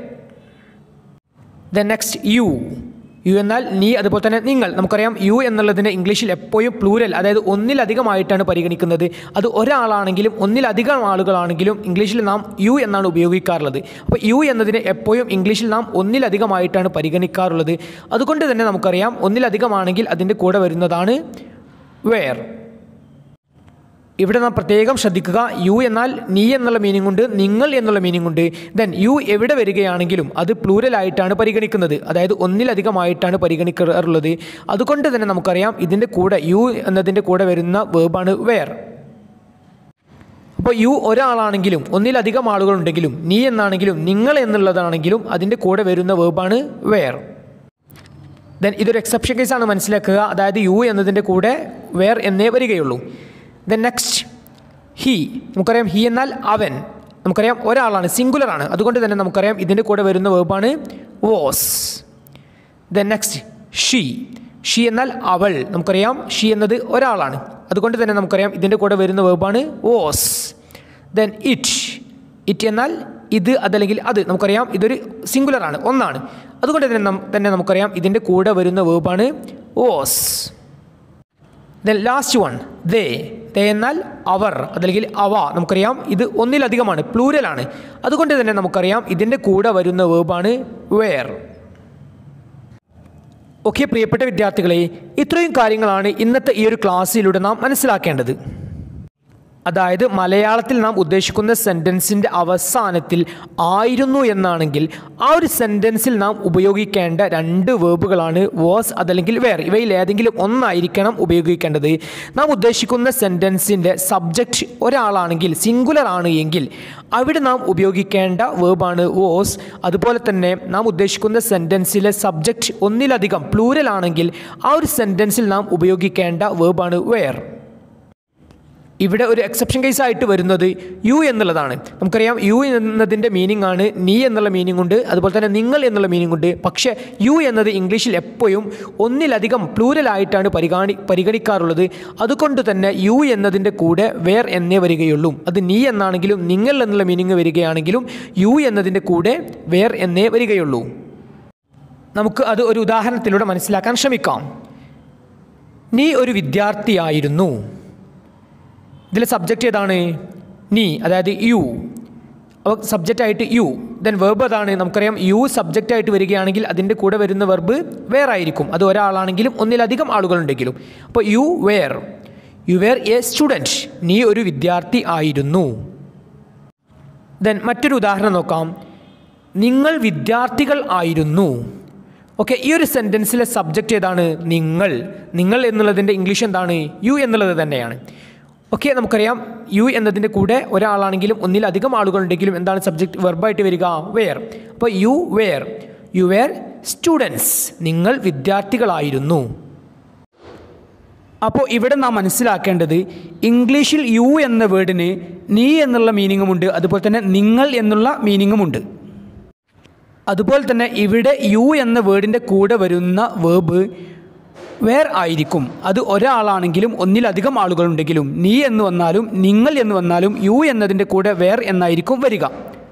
the next you you എന്നാൽ നീ അതുപോലെ തന്നെ നിങ്ങൾ നമുക്കറിയാം യു എന്നുള്ളതിന് ഇംഗ്ലീഷിൽ എപ്പോഴും പ്ലൂരൽ അതായത് ഒന്നിലധികമായിട്ടാണ് പരിഗണിക്കുന്നത് അത് ഒരാളാണെങ്കിലും ഒന്നിലധികം ആളുകളാണെങ്കിലും ഇംഗ്ലീഷിൽ നാം യു എന്നാണ് ഉപയോഗിക്കാറുള്ളത് അപ്പോൾ യു എന്നതിന് എപ്പോഴും ഇംഗ്ലീഷിൽ നാം ഒന്നിലധികമായിട്ടാണ് പരിഗണിക്കാറുള്ളത് അതുകൊണ്ട് തന്നെ നമുക്കറിയാം ഒന്നിലധികമാണെങ്കിൽ അതിൻ്റെ കൂടെ വരുന്നതാണ് വേർ ഇവിടെ നാം പ്രത്യേകം ശ്രദ്ധിക്കുക യു എന്നാൽ നീ എന്നുള്ള മീനിങ് ഉണ്ട് നിങ്ങൾ എന്നുള്ള മീനിങ് ഉണ്ട് ദെൻ യു എവിടെ വരികയാണെങ്കിലും അത് പ്ലൂരലായിട്ടാണ് പരിഗണിക്കുന്നത് അതായത് ഒന്നിലധികമായിട്ടാണ് പരിഗണിക്കാറുള്ളത് അതുകൊണ്ട് തന്നെ നമുക്കറിയാം ഇതിൻ്റെ കൂടെ യു എന്നതിൻ്റെ കൂടെ വരുന്ന വേർബാണ് വേർ അപ്പോൾ യു ഒരാളാണെങ്കിലും ഒന്നിലധികം ആളുകളുണ്ടെങ്കിലും നീ എന്നാണെങ്കിലും നിങ്ങൾ എന്നുള്ളതാണെങ്കിലും അതിൻ്റെ കൂടെ വരുന്ന വേർബാണ് വേർ ദെൻ ഇതൊരു എക്സെപ്ഷൻ കേസാണ് മനസ്സിലാക്കുക അതായത് യു എന്നതിൻ്റെ കൂടെ വേർ എന്നേ വരികയുള്ളൂ ദെൻ നെക്സ്റ്റ് ഹി നമുക്കറിയാം ഹി എന്നാൽ അവൻ നമുക്കറിയാം ഒരാളാണ് സിംഗുലർ ആണ് അതുകൊണ്ട് തന്നെ നമുക്കറിയാം ഇതിൻ്റെ കൂടെ വരുന്ന വേർബാണ് was then next she she എന്നാൽ അവൾ നമുക്കറിയാം ഷീ എന്നത് ഒരാളാണ് അതുകൊണ്ട് തന്നെ നമുക്കറിയാം ഇതിൻ്റെ കൂടെ വരുന്ന വേർബാണ് വോസ് ദെൻ ഇറ്റ് ഇറ്റ് എന്നാൽ ഇത് അതല്ലെങ്കിൽ അത് നമുക്കറിയാം ഇതൊരു സിംഗുലർ ആണ് ഒന്നാണ് അതുകൊണ്ട് തന്നെ നം- തന്നെ നമുക്കറിയാം ഇതിൻ്റെ കൂടെ വരുന്ന വേർബാണ് was then last one they they എന്നാൽ അവർ അതല്ലെങ്കിൽ അവ നമുക്കറിയാം ഇത് ഒന്നിലധികമാണ് പ്ലൂരലാണ് അതുകൊണ്ട് തന്നെ നമുക്കറിയാം ഇതിൻ്റെ കൂടെ വരുന്ന വേർബാണ് വേർ ഓക്കെ പ്രിയപ്പെട്ട വിദ്യാർത്ഥികളെ ഇത്രയും കാര്യങ്ങളാണ് ഇന്നത്തെ ഈ ഒരു ക്ലാസ്സിലൂടെ നാം മനസ്സിലാക്കേണ്ടത് അതായത് മലയാളത്തിൽ നാം ഉദ്ദേശിക്കുന്ന സെൻറ്റൻസിൻ്റെ അവസാനത്തിൽ ആയിരുന്നു എന്നാണെങ്കിൽ ആ ഒരു സെൻറ്റൻസിൽ നാം ഉപയോഗിക്കേണ്ട രണ്ട് വേർബുകളാണ് വാസ് അതല്ലെങ്കിൽ വേർ ഇവയിൽ ഏതെങ്കിലും ഒന്നായിരിക്കണം ഉപയോഗിക്കേണ്ടത് നാം ഉദ്ദേശിക്കുന്ന സെൻറ്റൻസിൻ്റെ സബ്ജക്റ്റ് ഒരാളാണെങ്കിൽ സിംഗുലർ ആണ് എങ്കിൽ അവിടെ നാം ഉപയോഗിക്കേണ്ട വേർബാണ് വോസ് അതുപോലെ തന്നെ നാം ഉദ്ദേശിക്കുന്ന സെൻറ്റൻസിലെ സബ്ജക്റ്റ് ഒന്നിലധികം പ്ലൂരൽ ആണെങ്കിൽ ആ ഒരു സെൻറ്റൻസിൽ നാം ഉപയോഗിക്കേണ്ട വേർബാണ് വെയർ ഇവിടെ ഒരു എക്സെപ്ഷൻ കേസ് ആയിട്ട് വരുന്നത് യു എന്നുള്ളതാണ് നമുക്കറിയാം യു എന്നതിൻ്റെ മീനിങ് ആണ് നീ എന്നുള്ള മീനിങ് ഉണ്ട് അതുപോലെ തന്നെ നിങ്ങൾ എന്നുള്ള മീനിങ് ഉണ്ട് പക്ഷേ യു എന്നത് ഇംഗ്ലീഷിൽ എപ്പോഴും ഒന്നിലധികം പ്ലൂരലായിട്ടാണ് പരിഗണി പരിഗണിക്കാറുള്ളത് അതുകൊണ്ട് തന്നെ യു എന്നതിൻ്റെ കൂടെ വേർ എന്നേ വരികയുള്ളൂ അത് നീ എന്നാണെങ്കിലും നിങ്ങൾ എന്നുള്ള മീനിങ് വരികയാണെങ്കിലും യു എന്നതിൻ്റെ കൂടെ വേർ എന്നേ വരികയുള്ളൂ നമുക്ക് അത് ഒരു ഉദാഹരണത്തിലൂടെ മനസ്സിലാക്കാൻ ശ്രമിക്കാം നീ ഒരു വിദ്യാർത്ഥിയായിരുന്നു ഇതിലെ സബ്ജക്റ്റ് ഏതാണ് നീ അതായത് യു അപ്പോൾ സബ്ജക്റ്റ് ആയിട്ട് യു ദെൻ വെർബ് അതാണ് നമുക്കറിയാം യു സബ്ജക്റ്റ് ആയിട്ട് വരികയാണെങ്കിൽ അതിൻ്റെ കൂടെ വരുന്ന വെർബ് വേർ ആയിരിക്കും അത് ഒരാളാണെങ്കിലും ഒന്നിലധികം ആളുകളുണ്ടെങ്കിലും അപ്പോൾ you were you were a student നീ ഒരു വിദ്യാർത്ഥി ആയിരുന്നു ദെൻ മറ്റൊരു ഉദാഹരണം നോക്കാം നിങ്ങൾ വിദ്യാർത്ഥികൾ ആയിരുന്നു ഓക്കെ ഈ ഒരു സെൻറ്റൻസിലെ സബ്ജക്റ്റ് ഏതാണ് നിങ്ങൾ നിങ്ങൾ എന്നുള്ളതിൻ്റെ ഇംഗ്ലീഷ് എന്താണ് യു എന്നുള്ളത് തന്നെയാണ് ഓക്കെ നമുക്കറിയാം യു എന്നതിൻ്റെ കൂടെ ഒരാളാണെങ്കിലും ഒന്നിലധികം ആളുകളുണ്ടെങ്കിലും എന്താണ് സബ്ജക്റ്റ് വെർബായിട്ട് വരിക വെയർ അപ്പോൾ you were you were students നിങ്ങൾ വിദ്യാർത്ഥികളായിരുന്നു അപ്പോൾ ഇവിടെ നാം മനസ്സിലാക്കേണ്ടത് ഇംഗ്ലീഷിൽ യു എന്ന വേർഡിന് നീ എന്നുള്ള മീനിങ്ങുമുണ്ട് അതുപോലെ തന്നെ നിങ്ങൾ എന്നുള്ള മീനിങ്ങുമുണ്ട് അതുപോലെ തന്നെ ഇവിടെ യു എന്ന വേർഡിൻ്റെ കൂടെ വരുന്ന വേർബ് വേർ ആയിരിക്കും അത് ഒരാളാണെങ്കിലും ഒന്നിലധികം ആളുകളുണ്ടെങ്കിലും നീ എന്ന് വന്നാലും നിങ്ങൾ എന്ന് വന്നാലും യു എന്നതിൻ്റെ കൂടെ വേർ എന്നായിരിക്കും വരിക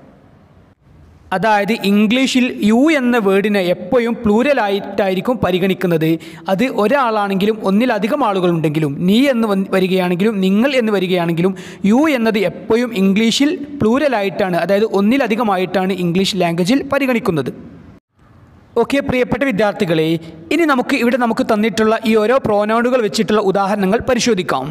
അതായത് ഇംഗ്ലീഷിൽ യു എന്ന വേർഡിനെ എപ്പോഴും പ്ലൂരലായിട്ടായിരിക്കും പരിഗണിക്കുന്നത് അത് ഒരാളാണെങ്കിലും ഒന്നിലധികം ആളുകളുണ്ടെങ്കിലും നീ എന്ന് വന്ന് വരികയാണെങ്കിലും നിങ്ങൾ എന്ന് വരികയാണെങ്കിലും യു എന്നത് എപ്പോഴും ഇംഗ്ലീഷിൽ പ്ലൂരലായിട്ടാണ് അതായത് ഒന്നിലധികമായിട്ടാണ് ഇംഗ്ലീഷ് ലാംഗ്വേജിൽ പരിഗണിക്കുന്നത് ഓക്കെ പ്രിയപ്പെട്ട വിദ്യാർത്ഥികളെ ഇനി നമുക്ക് ഇവിടെ നമുക്ക് തന്നിട്ടുള്ള ഈ ഓരോ പ്രോനൗണുകൾ വെച്ചിട്ടുള്ള ഉദാഹരണങ്ങൾ പരിശോധിക്കാം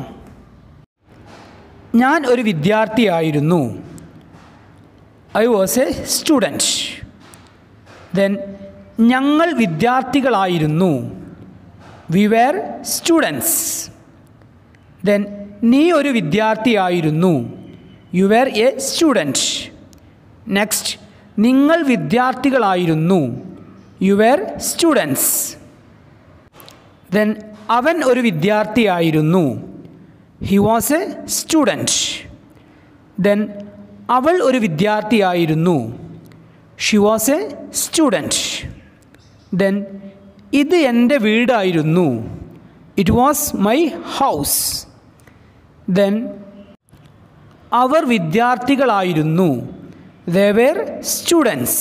ഞാൻ ഒരു വിദ്യാർത്ഥിയായിരുന്നു I was a student then ഞങ്ങൾ വിദ്യാർത്ഥികളായിരുന്നു വി വെർ സ്റ്റുഡൻസ് ദെൻ നീ ഒരു വിദ്യാർത്ഥിയായിരുന്നു you were a student next നിങ്ങൾ വിദ്യാർത്ഥികളായിരുന്നു യു വെർ സ്റ്റുഡൻസ് ദെൻ അവൻ ഒരു വിദ്യാർത്ഥിയായിരുന്നു he was a student then അവൾ ഒരു വിദ്യാർത്ഥിയായിരുന്നു she was a student then ഇത് എൻ്റെ വീടായിരുന്നു it was my house then അവർ വിദ്യാർത്ഥികളായിരുന്നു ദേ വേർ സ്റ്റുഡൻസ്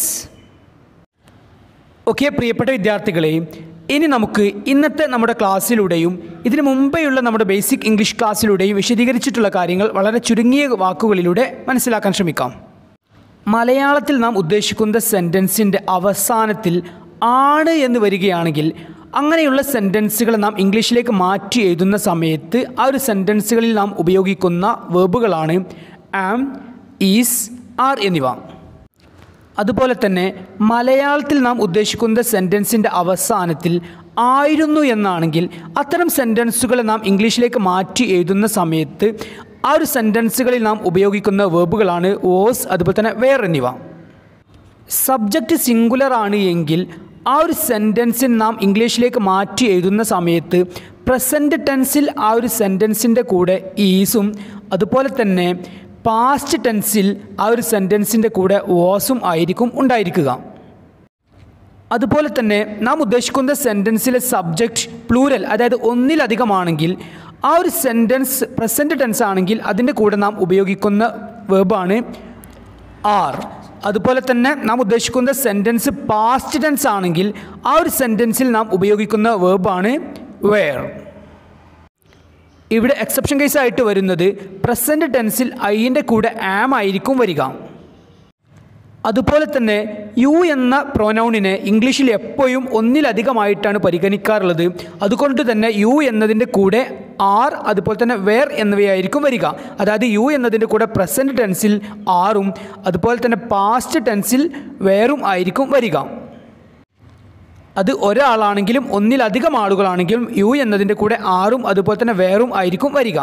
ഓക്കെ പ്രിയപ്പെട്ട വിദ്യാർത്ഥികളെ ഇനി നമുക്ക് ഇന്നത്തെ നമ്മുടെ ക്ലാസ്സിലൂടെയും ഇതിനു മുമ്പെയുള്ള നമ്മുടെ ബേസിക് ഇംഗ്ലീഷ് ക്ലാസ്സിലൂടെയും വിശദീകരിച്ചിട്ടുള്ള കാര്യങ്ങൾ വളരെ ചുരുങ്ങിയ വാക്കുകളിലൂടെ മനസ്സിലാക്കാൻ ശ്രമിക്കാം മലയാളത്തിൽ നാം ഉദ്ദേശിക്കുന്ന സെൻറ്റൻസിൻ്റെ അവസാനത്തിൽ ആണ് എന്ന് വരികയാണെങ്കിൽ അങ്ങനെയുള്ള സെൻറ്റൻസുകൾ നാം ഇംഗ്ലീഷിലേക്ക് മാറ്റി എഴുതുന്ന സമയത്ത് ആ ഒരു സെൻറ്റൻസുകളിൽ നാം ഉപയോഗിക്കുന്ന വേർബുകളാണ് ആം ഈസ് ആർ എന്നിവ അതുപോലെ തന്നെ മലയാളത്തിൽ നാം ഉദ്ദേശിക്കുന്ന സെൻറ്റൻസിൻ്റെ അവസാനത്തിൽ ആയിരുന്നു എന്നാണെങ്കിൽ അത്തരം സെൻറ്റൻസുകൾ നാം ഇംഗ്ലീഷിലേക്ക് മാറ്റി എഴുതുന്ന സമയത്ത് ആ ഒരു സെൻറ്റൻസുകളിൽ നാം ഉപയോഗിക്കുന്ന വേർബുകളാണ് ഓസ് അതുപോലെ തന്നെ വേർ എന്നിവ സബ്ജക്റ്റ് സിംഗുലർ ആണ് എങ്കിൽ ആ ഒരു സെൻറ്റൻസിൽ നാം ഇംഗ്ലീഷിലേക്ക് മാറ്റി എഴുതുന്ന സമയത്ത് പ്രസൻറ്റ് ടെൻസിൽ ആ ഒരു സെൻറ്റൻസിൻ്റെ കൂടെ ഈസും അതുപോലെ തന്നെ പാസ്റ്റ് ടെൻസിൽ ആ ഒരു സെൻറ്റൻസിൻ്റെ കൂടെ വാസും ആയിരിക്കും ഉണ്ടായിരിക്കുക അതുപോലെ തന്നെ നാം ഉദ്ദേശിക്കുന്ന സെൻറ്റൻസിലെ സബ്ജക്റ്റ് പ്ലൂരൽ അതായത് ഒന്നിലധികമാണെങ്കിൽ ആ ഒരു സെൻറ്റൻസ് പ്രസൻറ്റ് ടെൻസ് ആണെങ്കിൽ അതിൻ്റെ കൂടെ നാം ഉപയോഗിക്കുന്ന വേർബാണ് ആർ അതുപോലെ തന്നെ നാം ഉദ്ദേശിക്കുന്ന സെൻറ്റൻസ് പാസ്റ്റ് ടെൻസ് ആണെങ്കിൽ ആ ഒരു സെൻറ്റൻസിൽ നാം ഉപയോഗിക്കുന്ന വേർബാണ് വെയർ ഇവിടെ എക്സെപ്ഷൻ കേസ് ആയിട്ട് വരുന്നത് പ്രസൻറ്റ് ടെൻസിൽ ഐൻ്റെ കൂടെ ആം ആയിരിക്കും വരിക അതുപോലെ തന്നെ യു എന്ന പ്രോനൗണിനെ ഇംഗ്ലീഷിൽ എപ്പോഴും ഒന്നിലധികമായിട്ടാണ് പരിഗണിക്കാറുള്ളത് അതുകൊണ്ട് തന്നെ യു എന്നതിൻ്റെ കൂടെ ആർ അതുപോലെ തന്നെ വേർ എന്നിവയായിരിക്കും വരിക അതായത് യു എന്നതിൻ്റെ കൂടെ പ്രസൻറ്റ് ടെൻസിൽ ആറും അതുപോലെ തന്നെ പാസ്റ്റ് ടെൻസിൽ വേറും ആയിരിക്കും വരിക അത് ഒരാളാണെങ്കിലും ഒന്നിലധികം ആളുകളാണെങ്കിലും യു എന്നതിൻ്റെ കൂടെ ആറും അതുപോലെ തന്നെ വേറും ആയിരിക്കും വരിക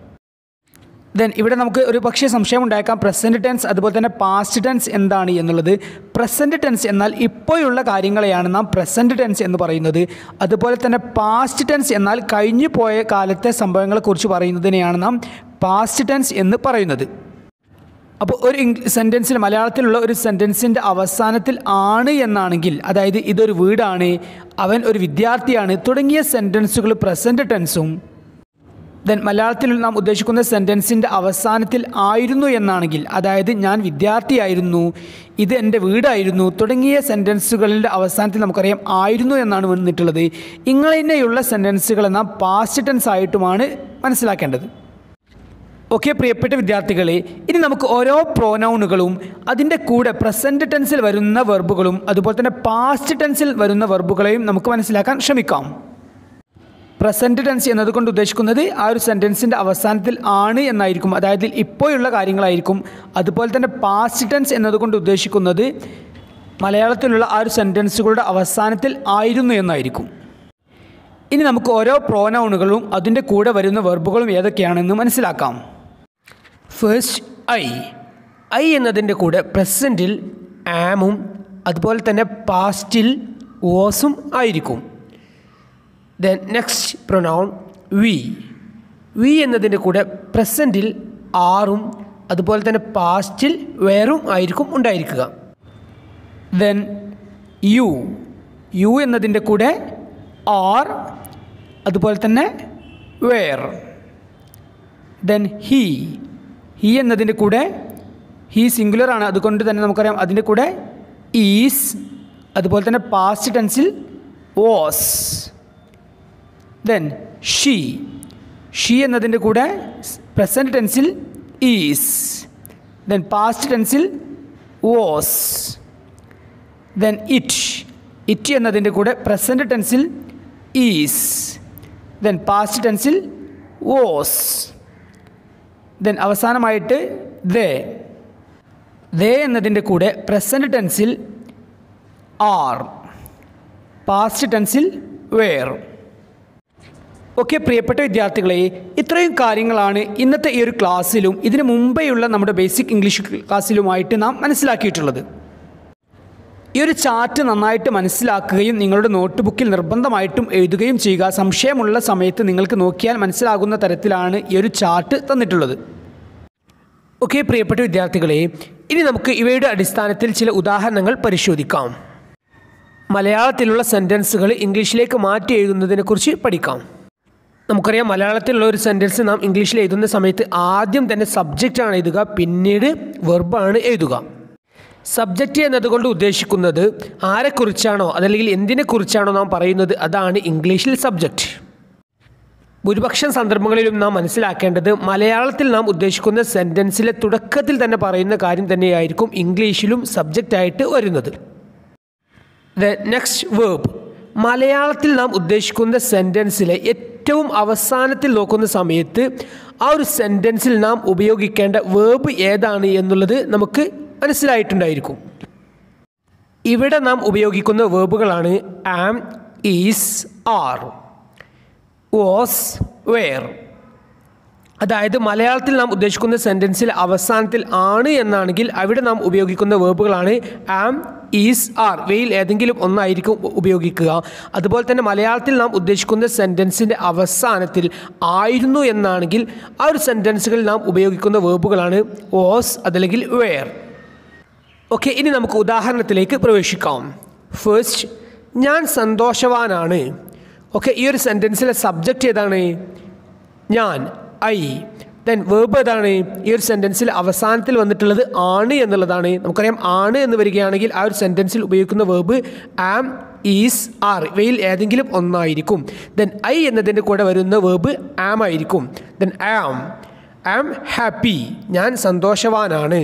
ദെൻ ഇവിടെ നമുക്ക് ഒരു പക്ഷേ സംശയം ഉണ്ടായേക്കാം പ്രസൻറ്റ് ടെൻസ് അതുപോലെ തന്നെ പാസ്റ്റ് ടെൻസ് എന്താണ് എന്നുള്ളത് പ്രസൻറ്റ് ടെൻസ് എന്നാൽ ഇപ്പോഴുള്ള കാര്യങ്ങളെയാണ് നാം പ്രസൻറ്റ് ടെൻസ് എന്ന് പറയുന്നത് അതുപോലെ തന്നെ പാസ്റ്റ് ടെൻസ് എന്നാൽ കഴിഞ്ഞു പോയ കാലത്തെ സംഭവങ്ങളെക്കുറിച്ച് പറയുന്നതിനെയാണ് നാം പാസ്റ്റ് ടെൻസ് എന്ന് പറയുന്നത് അപ്പോൾ ഒരു ഇംഗ് സെൻറ്റൻസിൽ മലയാളത്തിലുള്ള ഒരു സെൻറ്റൻസിൻ്റെ അവസാനത്തിൽ ആണ് എന്നാണെങ്കിൽ അതായത് ഇതൊരു വീടാണ് അവൻ ഒരു വിദ്യാർത്ഥിയാണ് തുടങ്ങിയ സെൻറ്റൻസുകൾ പ്രസൻറ്റ് ടെൻസും ദെൻ മലയാളത്തിൽ നാം ഉദ്ദേശിക്കുന്ന സെൻറ്റൻസിൻ്റെ അവസാനത്തിൽ ആയിരുന്നു എന്നാണെങ്കിൽ അതായത് ഞാൻ വിദ്യാർത്ഥിയായിരുന്നു ഇത് എൻ്റെ വീടായിരുന്നു തുടങ്ങിയ സെൻറ്റൻസുകളുടെ അവസാനത്തിൽ നമുക്കറിയാം ആയിരുന്നു എന്നാണ് വന്നിട്ടുള്ളത് ഇങ്ങനെയുള്ള സെൻറ്റൻസുകളെ നാം പാസ്റ്റ് ടെൻസ് ആയിട്ടുമാണ് മനസ്സിലാക്കേണ്ടത് ഓക്കെ പ്രിയപ്പെട്ട വിദ്യാർത്ഥികളെ ഇനി നമുക്ക് ഓരോ പ്രോനൗണുകളും അതിൻ്റെ കൂടെ പ്രസൻറ്റ് ടെൻസിൽ വരുന്ന വെർബുകളും അതുപോലെ തന്നെ പാസ്റ്റ് ടെൻസിൽ വരുന്ന വെർബുകളെയും നമുക്ക് മനസ്സിലാക്കാൻ ശ്രമിക്കാം പ്രസൻറ്റ് ടെൻസ് എന്നതുകൊണ്ട് ഉദ്ദേശിക്കുന്നത് ആ ഒരു സെൻറ്റൻസിൻ്റെ അവസാനത്തിൽ ആണ് എന്നായിരിക്കും അതായത് ഇപ്പോഴുള്ള കാര്യങ്ങളായിരിക്കും അതുപോലെ തന്നെ പാസ്റ്റ് ടെൻസ് എന്നതുകൊണ്ട് ഉദ്ദേശിക്കുന്നത് മലയാളത്തിലുള്ള ആ ഒരു സെൻറ്റൻസുകളുടെ അവസാനത്തിൽ ആയിരുന്നു എന്നായിരിക്കും ഇനി നമുക്ക് ഓരോ പ്രോനൗണുകളും അതിൻ്റെ കൂടെ വരുന്ന വെർബുകളും ഏതൊക്കെയാണെന്ന് മനസ്സിലാക്കാം ഫസ്റ്റ് ഐ ഐ എന്നതിൻ്റെ കൂടെ പ്രസൻറ്റിൽ ആമും അതുപോലെ തന്നെ പാസ്റ്റിൽ ഓസും ആയിരിക്കും then next pronoun we we എന്നതിൻ്റെ കൂടെ പ്രസൻറ്റിൽ ആറും അതുപോലെ തന്നെ പാസ്റ്റിൽ വേറും ആയിരിക്കും ഉണ്ടായിരിക്കുക ദെൻ യു യു എന്നതിൻ്റെ കൂടെ ആർ അതുപോലെ തന്നെ വേർ ദെൻ ഹീ ഹി എന്നതിൻ്റെ കൂടെ ഹീ സിംഗുലർ ആണ് അതുകൊണ്ട് തന്നെ നമുക്കറിയാം അതിൻ്റെ കൂടെ ഈസ് അതുപോലെ തന്നെ പാസ്റ്റ് ടെൻസിൽ വാസ് ദെൻ ഷീ ഷീ എന്നതിൻ്റെ കൂടെ പ്രസൻറ്റ് ടെൻസിൽ ഈസ് ദെൻ പാസ്റ്റ് ടെൻസിൽ വാസ് ദെൻ ഇറ്റ് ഇറ്റ് എന്നതിൻ്റെ കൂടെ പ്രസൻറ്റ് ടെൻസിൽ ഈസ് ദെൻ പാസ്റ്റ് ടെൻസിൽ വോസ് ദെൻ അവസാനമായിട്ട് ദേ ദേ എന്നതിൻ്റെ കൂടെ പ്രസൻറ്റ് ടെൻസിൽ ആർ പാസ്റ്റ് ടെൻസിൽ വേർ ഓക്കെ പ്രിയപ്പെട്ട വിദ്യാർത്ഥികളെ ഇത്രയും കാര്യങ്ങളാണ് ഇന്നത്തെ ഈ ഒരു ക്ലാസ്സിലും ഇതിനു മുമ്പേയുള്ള നമ്മുടെ ബേസിക് ഇംഗ്ലീഷ് ക്ലാസ്സിലുമായിട്ട് നാം മനസ്സിലാക്കിയിട്ടുള്ളത് ഈ ഒരു ചാർട്ട് നന്നായിട്ട് മനസ്സിലാക്കുകയും നിങ്ങളുടെ നോട്ട് ബുക്കിൽ നിർബന്ധമായിട്ടും എഴുതുകയും ചെയ്യുക സംശയമുള്ള സമയത്ത് നിങ്ങൾക്ക് നോക്കിയാൽ മനസ്സിലാകുന്ന തരത്തിലാണ് ഈ ഒരു ചാർട്ട് തന്നിട്ടുള്ളത് ഓക്കെ പ്രിയപ്പെട്ട വിദ്യാർത്ഥികളെ ഇനി നമുക്ക് ഇവയുടെ അടിസ്ഥാനത്തിൽ ചില ഉദാഹരണങ്ങൾ പരിശോധിക്കാം മലയാളത്തിലുള്ള സെൻറ്റൻസുകൾ ഇംഗ്ലീഷിലേക്ക് മാറ്റി എഴുതുന്നതിനെക്കുറിച്ച് പഠിക്കാം നമുക്കറിയാം മലയാളത്തിലുള്ള ഒരു സെൻറ്റൻസ് നാം ഇംഗ്ലീഷിൽ എഴുതുന്ന സമയത്ത് ആദ്യം തന്നെ സബ്ജക്റ്റാണ് എഴുതുക പിന്നീട് വെർബാണ് എഴുതുക സബ്ജക്റ്റ് എന്നതുകൊണ്ട് ഉദ്ദേശിക്കുന്നത് ആരെക്കുറിച്ചാണോ അതല്ലെങ്കിൽ എന്തിനെക്കുറിച്ചാണോ നാം പറയുന്നത് അതാണ് ഇംഗ്ലീഷിൽ സബ്ജക്റ്റ് ഭൂരിപക്ഷം സന്ദർഭങ്ങളിലും നാം മനസ്സിലാക്കേണ്ടത് മലയാളത്തിൽ നാം ഉദ്ദേശിക്കുന്ന സെൻറ്റൻസിലെ തുടക്കത്തിൽ തന്നെ പറയുന്ന കാര്യം തന്നെയായിരിക്കും ഇംഗ്ലീഷിലും സബ്ജക്റ്റായിട്ട് വരുന്നത് ദ നെക്സ്റ്റ് വേർബ് മലയാളത്തിൽ നാം ഉദ്ദേശിക്കുന്ന സെൻറ്റൻസിലെ ഏറ്റവും അവസാനത്തിൽ നോക്കുന്ന സമയത്ത് ആ ഒരു സെൻറ്റൻസിൽ നാം ഉപയോഗിക്കേണ്ട വേർബ് ഏതാണ് എന്നുള്ളത് നമുക്ക് മനസ്സിലായിട്ടുണ്ടായിരിക്കും ഇവിടെ നാം ഉപയോഗിക്കുന്ന വേർബുകളാണ് am is are was were അതായത് മലയാളത്തിൽ നാം ഉദ്ദേശിക്കുന്ന സെൻറ്റൻസിൽ അവസാനത്തിൽ ആണ് എന്നാണെങ്കിൽ അവിടെ നാം ഉപയോഗിക്കുന്ന വേർബുകളാണ് ആം ഈസ് ആർ വെയിൽ ഏതെങ്കിലും ഒന്നായിരിക്കും ഉപയോഗിക്കുക അതുപോലെ തന്നെ മലയാളത്തിൽ നാം ഉദ്ദേശിക്കുന്ന സെൻറ്റൻസിൻ്റെ അവസാനത്തിൽ ആയിരുന്നു എന്നാണെങ്കിൽ ആ ഒരു സെൻറ്റൻസുകളിൽ നാം ഉപയോഗിക്കുന്ന വേർബുകളാണ് വാസ് അതല്ലെങ്കിൽ വെയർ ഓക്കെ ഇനി നമുക്ക് ഉദാഹരണത്തിലേക്ക് പ്രവേശിക്കാം ഫസ്റ്റ് ഞാൻ സന്തോഷവാനാണ് ഓക്കെ ഈ ഒരു സെൻറ്റൻസിലെ സബ്ജക്റ്റ് ഏതാണ് ഞാൻ ഐ ദെൻ വേർബ് ഏതാണ് ഈ ഒരു സെൻറ്റൻസിൽ അവസാനത്തിൽ വന്നിട്ടുള്ളത് ആണ് എന്നുള്ളതാണ് നമുക്കറിയാം ആണ് എന്ന് വരികയാണെങ്കിൽ ആ ഒരു സെൻറ്റൻസിൽ ഉപയോഗിക്കുന്ന വേർബ് ആം ഈസ് ആർ ഇവയിൽ ഏതെങ്കിലും ഒന്നായിരിക്കും ദെൻ ഐ എന്നതിൻ്റെ കൂടെ വരുന്ന വേർബ് ആം ആയിരിക്കും ദെൻ ആം ആം ഹാപ്പി ഞാൻ സന്തോഷവാനാണ്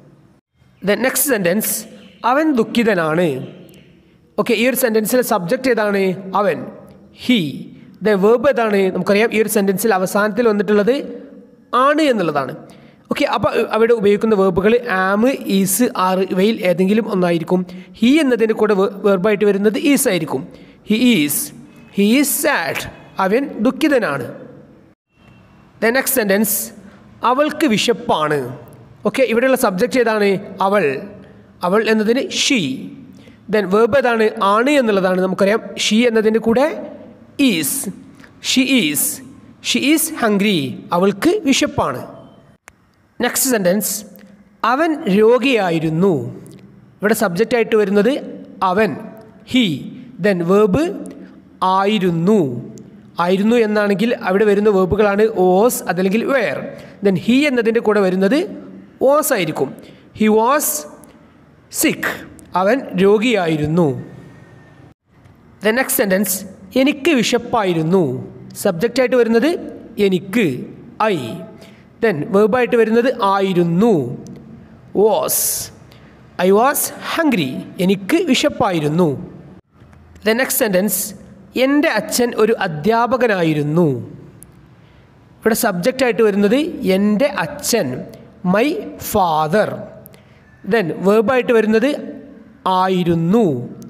ദ നെക്സ്റ്റ് സെൻറ്റൻസ് അവൻ ദുഃഖിതനാണ് ഓക്കെ ഈ ഒരു സെൻറ്റൻസിലെ സബ്ജക്റ്റ് ഏതാണ് അവൻ ഹി ദ വേർബ് ഏതാണ് നമുക്കറിയാം ഈ ഒരു സെൻറ്റൻസിൽ അവസാനത്തിൽ വന്നിട്ടുള്ളത് ആണ് എന്നുള്ളതാണ് ഓക്കെ അപ്പോൾ അവിടെ ഉപയോഗിക്കുന്ന വേർബുകൾ ആം ഈസ് ആർ ഇവയിൽ ഏതെങ്കിലും ഒന്നായിരിക്കും ഹി എന്നതിൻ്റെ കൂടെ വേർബായിട്ട് വരുന്നത് ഈസ് ആയിരിക്കും he is he is sad അവൻ ദുഃഖിതനാണ് ദ നെക്സ്റ്റ് സെൻറ്റൻസ് അവൾക്ക് വിശപ്പാണ് ഓക്കെ ഇവിടെയുള്ള സബ്ജക്റ്റ് ഏതാണ് അവൾ അവൾ എന്നതിന് ഷീ ദെൻ വേർബ് ഏതാണ് ആണ് എന്നുള്ളതാണ് നമുക്കറിയാം ഷീ എന്നതിൻ്റെ കൂടെ is she is she is hungry അവൾക്ക് വിശപ്പാണ് നെക്സ്റ്റ് സെൻറ്റൻസ് അവൻ രോഗിയായിരുന്നു ഇവിടെ സബ്ജക്റ്റ് ആയിട്ട് വരുന്നത് അവൻ ഹി ദെൻ വേർബ് ആയിരുന്നു ആയിരുന്നു എന്നാണെങ്കിൽ അവിടെ വരുന്ന വേർബുകളാണ് ഓസ് അതല്ലെങ്കിൽ വെയർ ദെൻ ഹി എന്നതിൻ്റെ കൂടെ വരുന്നത് ഓസ് ആയിരിക്കും ഹി വാസ് സിക്ക് അവൻ രോഗിയായിരുന്നു ദ നെക്സ്റ്റ് സെൻറ്റൻസ് എനിക്ക് വിശപ്പായിരുന്നു സബ്ജക്റ്റായിട്ട് വരുന്നത് എനിക്ക് ഐ ദെൻ വേർബായിട്ട് വരുന്നത് ആയിരുന്നു വാസ് ഐ വാസ് ഹംഗ്രി എനിക്ക് വിശപ്പായിരുന്നു ദ നെക്സ്റ്റ് സെൻറ്റൻസ് എൻ്റെ അച്ഛൻ ഒരു അധ്യാപകനായിരുന്നു ഇവിടെ സബ്ജക്റ്റായിട്ട് വരുന്നത് എൻ്റെ അച്ഛൻ മൈ ഫാദർ ദെൻ വേർബായിട്ട് വരുന്നത് ആയിരുന്നു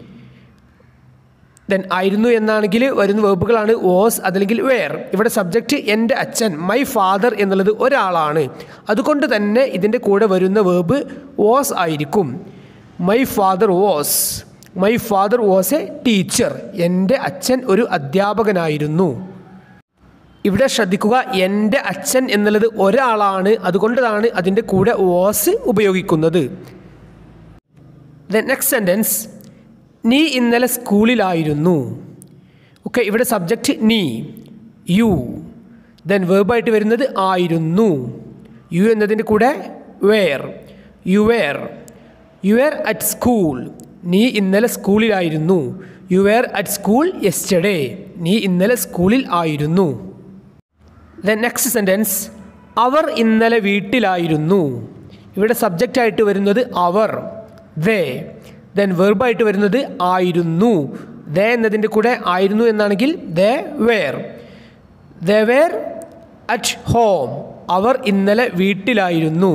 ദെൻ ആയിരുന്നു എന്നാണെങ്കിൽ വരുന്ന വേർബുകളാണ് ഓസ് അതല്ലെങ്കിൽ വെയർ ഇവിടെ സബ്ജക്റ്റ് എൻ്റെ അച്ഛൻ മൈ ഫാദർ എന്നുള്ളത് ഒരാളാണ് അതുകൊണ്ട് തന്നെ ഇതിൻ്റെ കൂടെ വരുന്ന വേർബ് ഓസ് ആയിരിക്കും my father was my father was a teacher എൻ്റെ അച്ഛൻ ഒരു അധ്യാപകനായിരുന്നു ഇവിടെ ശ്രദ്ധിക്കുക എൻ്റെ അച്ഛൻ എന്നുള്ളത് ഒരാളാണ് അതുകൊണ്ടാണ് അതിൻ്റെ കൂടെ വാസ് ഉപയോഗിക്കുന്നത് ദ നെക്സ്റ്റ് സെൻറ്റൻസ് നീ ഇന്നലെ സ്കൂളിലായിരുന്നു ഓക്കെ ഇവിടെ സബ്ജക്റ്റ് നീ യു ദെൻ വേർബായിട്ട് വരുന്നത് ആയിരുന്നു യു എന്നതിൻ്റെ കൂടെ were you were you were at school നീ ഇന്നലെ സ്കൂളിലായിരുന്നു you were at school yesterday നീ ഇന്നലെ സ്കൂളിൽ ആയിരുന്നു ദ നെക്സ്റ്റ് സെൻറ്റൻസ് അവർ ഇന്നലെ വീട്ടിലായിരുന്നു ഇവിടെ സബ്ജക്റ്റ് ആയിട്ട് വരുന്നത് അവർ ദേ ദെൻ വെർബായിട്ട് വരുന്നത് ആയിരുന്നു ദ എന്നതിൻ്റെ കൂടെ ആയിരുന്നു എന്നാണെങ്കിൽ they were they were at home അവർ ഇന്നലെ വീട്ടിലായിരുന്നു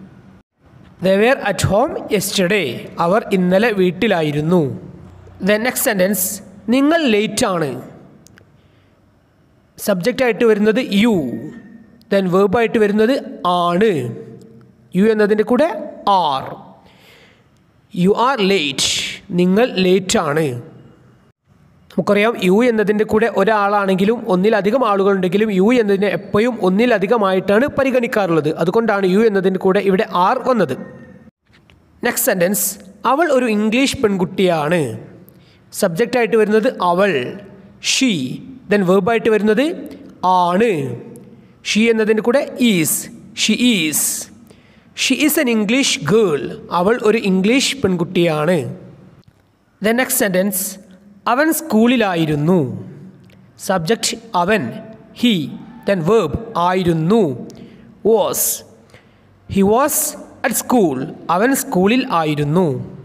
they were at home yesterday അവർ ഇന്നലെ വീട്ടിലായിരുന്നു ദ നെക്സ്റ്റ് സെൻറ്റൻസ് നിങ്ങൾ ലേറ്റ് ആണ് സബ്ജക്റ്റായിട്ട് വരുന്നത് യു ദെൻ വേർബായിട്ട് വരുന്നത് ആണ് യു എന്നതിൻ്റെ കൂടെ ആർ യു ആർ ലേറ്റ് നിങ്ങൾ ലേറ്റ് ആണ് നമുക്കറിയാം യു എന്നതിൻ്റെ കൂടെ ഒരാളാണെങ്കിലും ഒന്നിലധികം ആളുകളുണ്ടെങ്കിലും യു എന്നതിനെ എപ്പോഴും ഒന്നിലധികമായിട്ടാണ് പരിഗണിക്കാറുള്ളത് അതുകൊണ്ടാണ് യു എന്നതിൻ്റെ കൂടെ ഇവിടെ ആർ വന്നത് നെക്സ്റ്റ് സെൻറ്റൻസ് അവൾ ഒരു ഇംഗ്ലീഷ് പെൺകുട്ടിയാണ് സബ്ജക്റ്റായിട്ട് വരുന്നത് അവൾ ഷീ ദെൻ വേർബായിട്ട് വരുന്നത് ആണ് ഷീ എന്നതിൻ്റെ കൂടെ is she is she is an English girl അവൾ ഒരു ഇംഗ്ലീഷ് പെൺകുട്ടിയാണ് ദ നെക്സ്റ്റ് സെൻറ്റൻസ് അവൻ സ്കൂളിലായിരുന്നു സബ്ജക്റ്റ് അവൻ ഹി ദെൻ വേർബ് ആയിരുന്നു was he was at school അവൻ സ്കൂളിൽ ആയിരുന്നു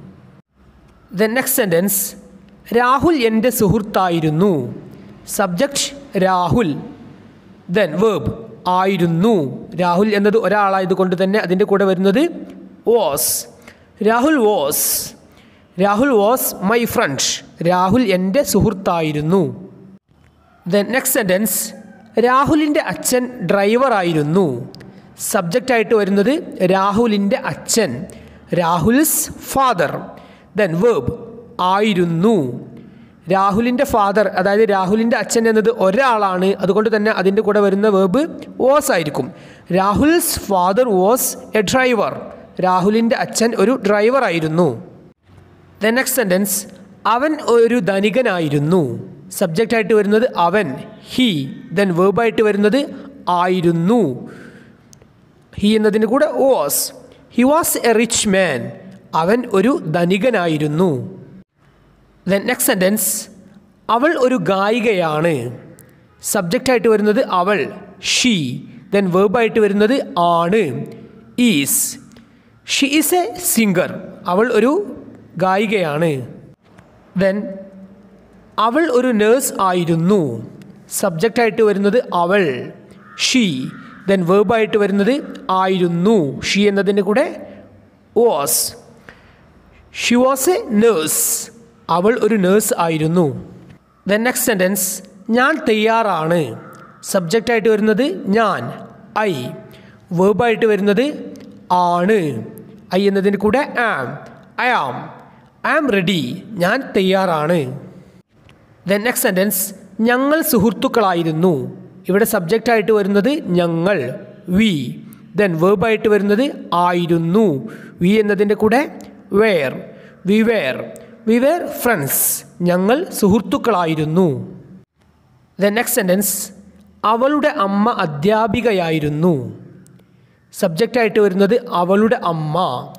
ദ നെക്സ്റ്റ് സെൻറ്റൻസ് രാഹുൽ എൻ്റെ സുഹൃത്തായിരുന്നു സബ്ജക്റ്റ് രാഹുൽ ദെൻ വേർബ് ആയിരുന്നു രാഹുൽ എന്നത് ഒരാളായതുകൊണ്ട് തന്നെ അതിൻ്റെ കൂടെ വരുന്നത് was Rahul was Rahul was my friend Rahul എൻ്റെ സുഹൃത്തായിരുന്നു ദ നെക്സ്റ്റ് സെൻറ്റൻസ് രാഹുലിൻ്റെ അച്ഛൻ ഡ്രൈവറായിരുന്നു സബ്ജക്റ്റായിട്ട് വരുന്നത് രാഹുലിൻ്റെ അച്ഛൻ രാഹുൽസ് ഫാദർ ദെൻ വേർബ് ആയിരുന്നു രാഹുലിൻ്റെ ഫാദർ അതായത് രാഹുലിൻ്റെ അച്ഛൻ എന്നത് ഒരാളാണ് അതുകൊണ്ട് തന്നെ അതിൻ്റെ കൂടെ വരുന്ന വേർബ് വാസ് ആയിരിക്കും Rahul's father was a driver രാഹുലിൻ്റെ അച്ഛൻ ഒരു ഡ്രൈവറായിരുന്നു ദ നെക്സ്റ്റ് സെൻറ്റൻസ് അവൻ ഒരു ധനികനായിരുന്നു സബ്ജക്റ്റായിട്ട് വരുന്നത് അവൻ ഹി ദെൻ വേർബായിട്ട് വരുന്നത് ആയിരുന്നു ഹി എന്നതിന് കൂടെ was he was a rich man അവൻ ഒരു ധനികനായിരുന്നു ദെൻ നെക്സ്റ്റ് സെൻറ്റൻസ് അവൾ ഒരു ഗായികയാണ് സബ്ജക്റ്റായിട്ട് വരുന്നത് അവൾ ഷീ ദെൻ വേർബായിട്ട് വരുന്നത് ആണ് is she is a singer അവൾ ഒരു ഗായികയാണ് ദെൻ അവൾ ഒരു നേഴ്സ് ആയിരുന്നു സബ്ജക്റ്റായിട്ട് വരുന്നത് അവൾ ഷീ ദെൻ വേർബായിട്ട് വരുന്നത് ആയിരുന്നു ഷീ എന്നതിൻ്റെ കൂടെ was she was a nurse അവൾ ഒരു നേഴ്സ് ആയിരുന്നു ദെൻ നെക്സ്റ്റ് സെൻറ്റൻസ് ഞാൻ തയ്യാറാണ് സബ്ജക്റ്റായിട്ട് വരുന്നത് ഞാൻ ഐ വേർബായിട്ട് വരുന്നത് ആണ് ഐ എന്നതിന് കൂടെ am I am I am ready ഞാൻ തയ്യാറാണ് ദെൻ നെക്സ്റ്റ് സെൻറ്റൻസ് ഞങ്ങൾ സുഹൃത്തുക്കളായിരുന്നു ഇവിടെ സബ്ജക്റ്റായിട്ട് വരുന്നത് ഞങ്ങൾ വി ദെൻ വേർബായിട്ട് വരുന്നത് ആയിരുന്നു വി എന്നതിൻ്റെ കൂടെ were we were we were friends ഞങ്ങൾ സുഹൃത്തുക്കളായിരുന്നു ദ നെക്സ്റ്റ് സെൻറ്റൻസ് അവളുടെ അമ്മ അധ്യാപികയായിരുന്നു സബ്ജക്റ്റായിട്ട് വരുന്നത് അവളുടെ അമ്മ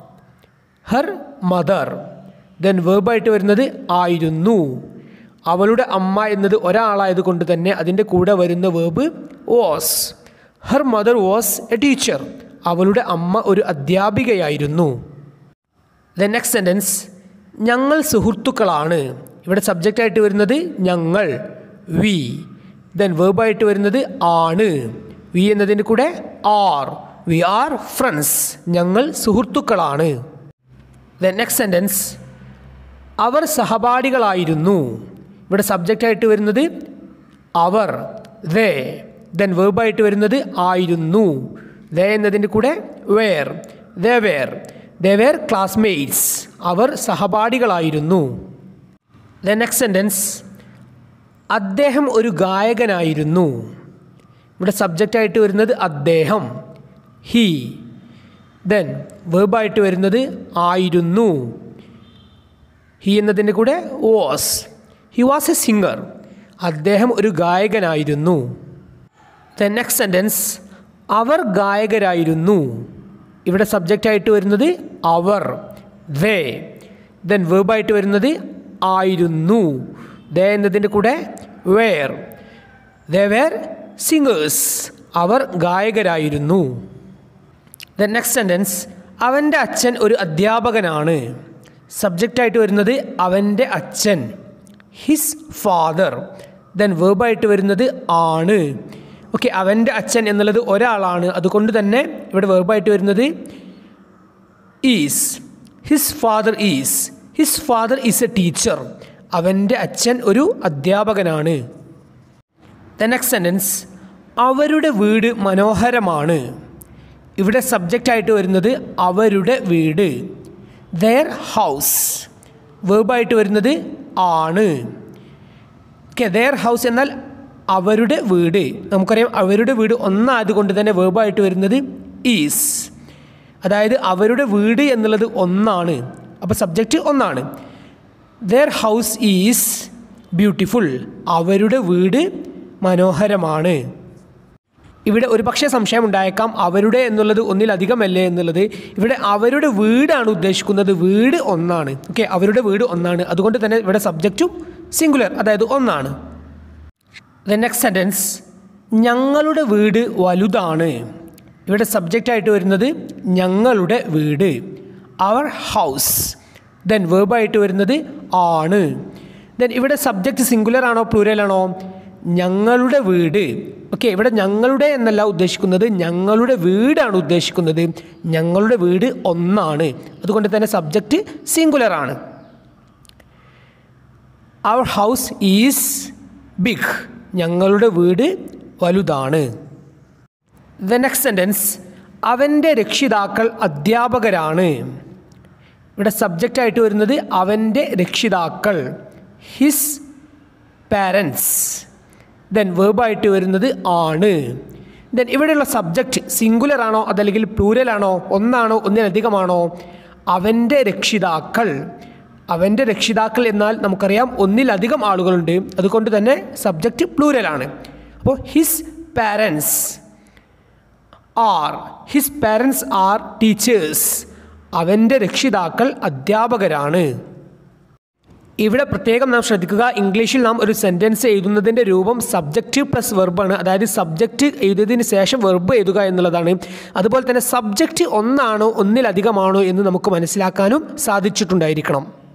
ഹർ മദർ ദെൻ വേർബായിട്ട് വരുന്നത് ആയിരുന്നു അവളുടെ അമ്മ എന്നത് ഒരാളായത് കൊണ്ട് തന്നെ അതിൻ്റെ കൂടെ വരുന്ന verb was her mother was a teacher അവളുടെ അമ്മ ഒരു അധ്യാപികയായിരുന്നു ദ നെക്സ്റ്റ് സെൻറ്റൻസ് ഞങ്ങൾ സുഹൃത്തുക്കളാണ് ഇവിടെ സബ്ജക്റ്റായിട്ട് വരുന്നത് ഞങ്ങൾ വി ദെൻ വേർബായിട്ട് വരുന്നത് ആണ് വി എന്നതിൻ്റെ കൂടെ ആർ വി ആർ ഫ്രണ്ട്സ് ഞങ്ങൾ സുഹൃത്തുക്കളാണ് ദ നെക്സ്റ്റ് സെൻറ്റൻസ് അവർ സഹപാഠികളായിരുന്നു ഇവിടെ സബ്ജക്റ്റായിട്ട് വരുന്നത് അവർ ദേ ദെൻ വേർബായിട്ട് വരുന്നത് ആയിരുന്നു ദേ എന്നതിൻ്റെ കൂടെ were they were they were classmates അവർ സഹപാഠികളായിരുന്നു ദ നെക്സ്റ്റ് സെൻറ്റൻസ് അദ്ദേഹം ഒരു ഗായകനായിരുന്നു ഇവിടെ സബ്ജക്റ്റായിട്ട് വരുന്നത് അദ്ദേഹം ഹി ദെൻ വേർബായിട്ട് വരുന്നത് ആയിരുന്നു ഹി എന്നതിൻ്റെ കൂടെ was he was a singer അദ്ദേഹം ഒരു ഗായകനായിരുന്നു ദ നെക്സ്റ്റ് സെൻറ്റൻസ് അവർ ഗായകരായിരുന്നു ഇവിടെ സബ്ജക്റ്റായിട്ട് വരുന്നത് അവർ ദേ ദെൻ വേർബായിട്ട് വരുന്നത് ആയിരുന്നു ദേ എന്നതിൻ്റെ കൂടെ വേർ ദേ വേർ സിംഗേഴ്സ് അവർ ഗായകരായിരുന്നു ദ നെക്സ്റ്റ് സെൻറ്റൻസ് അവൻ്റെ അച്ഛൻ ഒരു അധ്യാപകനാണ് സബ്ജക്റ്റായിട്ട് വരുന്നത് അവൻ്റെ അച്ഛൻ ഹിസ് ഫാദർ ദെൻ വേർബായിട്ട് വരുന്നത് ആണ് ഓക്കെ അവൻ്റെ അച്ഛൻ എന്നുള്ളത് ഒരാളാണ് അതുകൊണ്ട് തന്നെ ഇവിടെ വേർബായിട്ട് വരുന്നത് is his father is his father is a teacher അവൻ്റെ അച്ഛൻ ഒരു അധ്യാപകനാണ് ദ നെക്സ്റ്റ് സെൻറ്റൻസ് അവരുടെ വീട് മനോഹരമാണ് ഇവിടെ സബ്ജക്റ്റായിട്ട് വരുന്നത് അവരുടെ വീട് ദെയർ ഹൗസ് വേർബായിട്ട് വരുന്നത് ആണ് ഓക്കെ ദെയർ ഹൗസ് എന്നാൽ അവരുടെ വീട് നമുക്കറിയാം അവരുടെ വീട് ഒന്നായതുകൊണ്ട് തന്നെ വേർബായിട്ട് വരുന്നത് ഈസ് അതായത് അവരുടെ വീട് എന്നുള്ളത് ഒന്നാണ് അപ്പോൾ സബ്ജക്റ്റ് ഒന്നാണ് ദെയർ ഹൗസ് ഈസ് ബ്യൂട്ടിഫുൾ അവരുടെ വീട് മനോഹരമാണ് ഇവിടെ ഒരു പക്ഷേ സംശയം ഉണ്ടായേക്കാം അവരുടെ എന്നുള്ളത് ഒന്നിലധികമല്ലേ എന്നുള്ളത് ഇവിടെ അവരുടെ വീടാണ് ഉദ്ദേശിക്കുന്നത് വീട് ഒന്നാണ് ഓക്കെ അവരുടെ വീട് ഒന്നാണ് അതുകൊണ്ട് തന്നെ ഇവിടെ സബ്ജക്റ്റും സിംഗുലർ അതായത് ഒന്നാണ് ദ നെക്സ്റ്റ് സെൻറ്റൻസ് ഞങ്ങളുടെ വീട് വലുതാണ് ഇവിടെ സബ്ജക്റ്റായിട്ട് വരുന്നത് ഞങ്ങളുടെ വീട് അവർ ഹൗസ് ദെൻ വേർബായിട്ട് വരുന്നത് ആണ് ദെൻ ഇവിടെ സബ്ജക്റ്റ് സിംഗുലർ ആണോ പ്ലൂരൽ ആണോ ഞങ്ങളുടെ വീട് ഓക്കെ ഇവിടെ ഞങ്ങളുടെ എന്നല്ല ഉദ്ദേശിക്കുന്നത് ഞങ്ങളുടെ വീടാണ് ഉദ്ദേശിക്കുന്നത് ഞങ്ങളുടെ വീട് ഒന്നാണ് അതുകൊണ്ട് തന്നെ സബ്ജക്റ്റ് സിംഗുലർ ആണ് അവർ ഹൗസ് ഈസ് ബിഗ് ഞങ്ങളുടെ വീട് വലുതാണ് ദ നെക്സ്റ്റ് സെൻറ്റൻസ് അവൻ്റെ രക്ഷിതാക്കൾ അധ്യാപകരാണ് ഇവിടെ സബ്ജക്റ്റായിട്ട് വരുന്നത് അവൻ്റെ രക്ഷിതാക്കൾ ഹിസ് പാരൻസ് ദെൻ വേർബായിട്ട് വരുന്നത് ആണ് ദെൻ ഇവിടെയുള്ള സബ്ജക്റ്റ് സിംഗുലർ ആണോ അതല്ലെങ്കിൽ പ്ലൂരൽ ആണോ ഒന്നാണോ ഒന്നിലധികമാണോ അവൻ്റെ രക്ഷിതാക്കൾ അവൻ്റെ രക്ഷിതാക്കൾ എന്നാൽ നമുക്കറിയാം ഒന്നിലധികം ആളുകളുണ്ട് അതുകൊണ്ട് തന്നെ സബ്ജക്റ്റ് പ്ലൂരലാണ് അപ്പോൾ his parents are his parents are teachers അവൻ്റെ രക്ഷിതാക്കൾ അധ്യാപകരാണ് ഇവിടെ പ്രത്യേകം നാം ശ്രദ്ധിക്കുക ഇംഗ്ലീഷിൽ നാം ഒരു സെൻറ്റൻസ് എഴുതുന്നതിൻ്റെ രൂപം സബ്ജക്റ്റ് പ്ലസ് വെർബാണ് അതായത് സബ്ജക്റ്റ് എഴുതിയതിന് ശേഷം വെർബ് എഴുതുക എന്നുള്ളതാണ് അതുപോലെ തന്നെ സബ്ജക്റ്റ് ഒന്നാണോ ഒന്നിലധികമാണോ എന്ന് നമുക്ക് മനസ്സിലാക്കാനും സാധിച്ചിട്ടുണ്ടായിരിക്കണം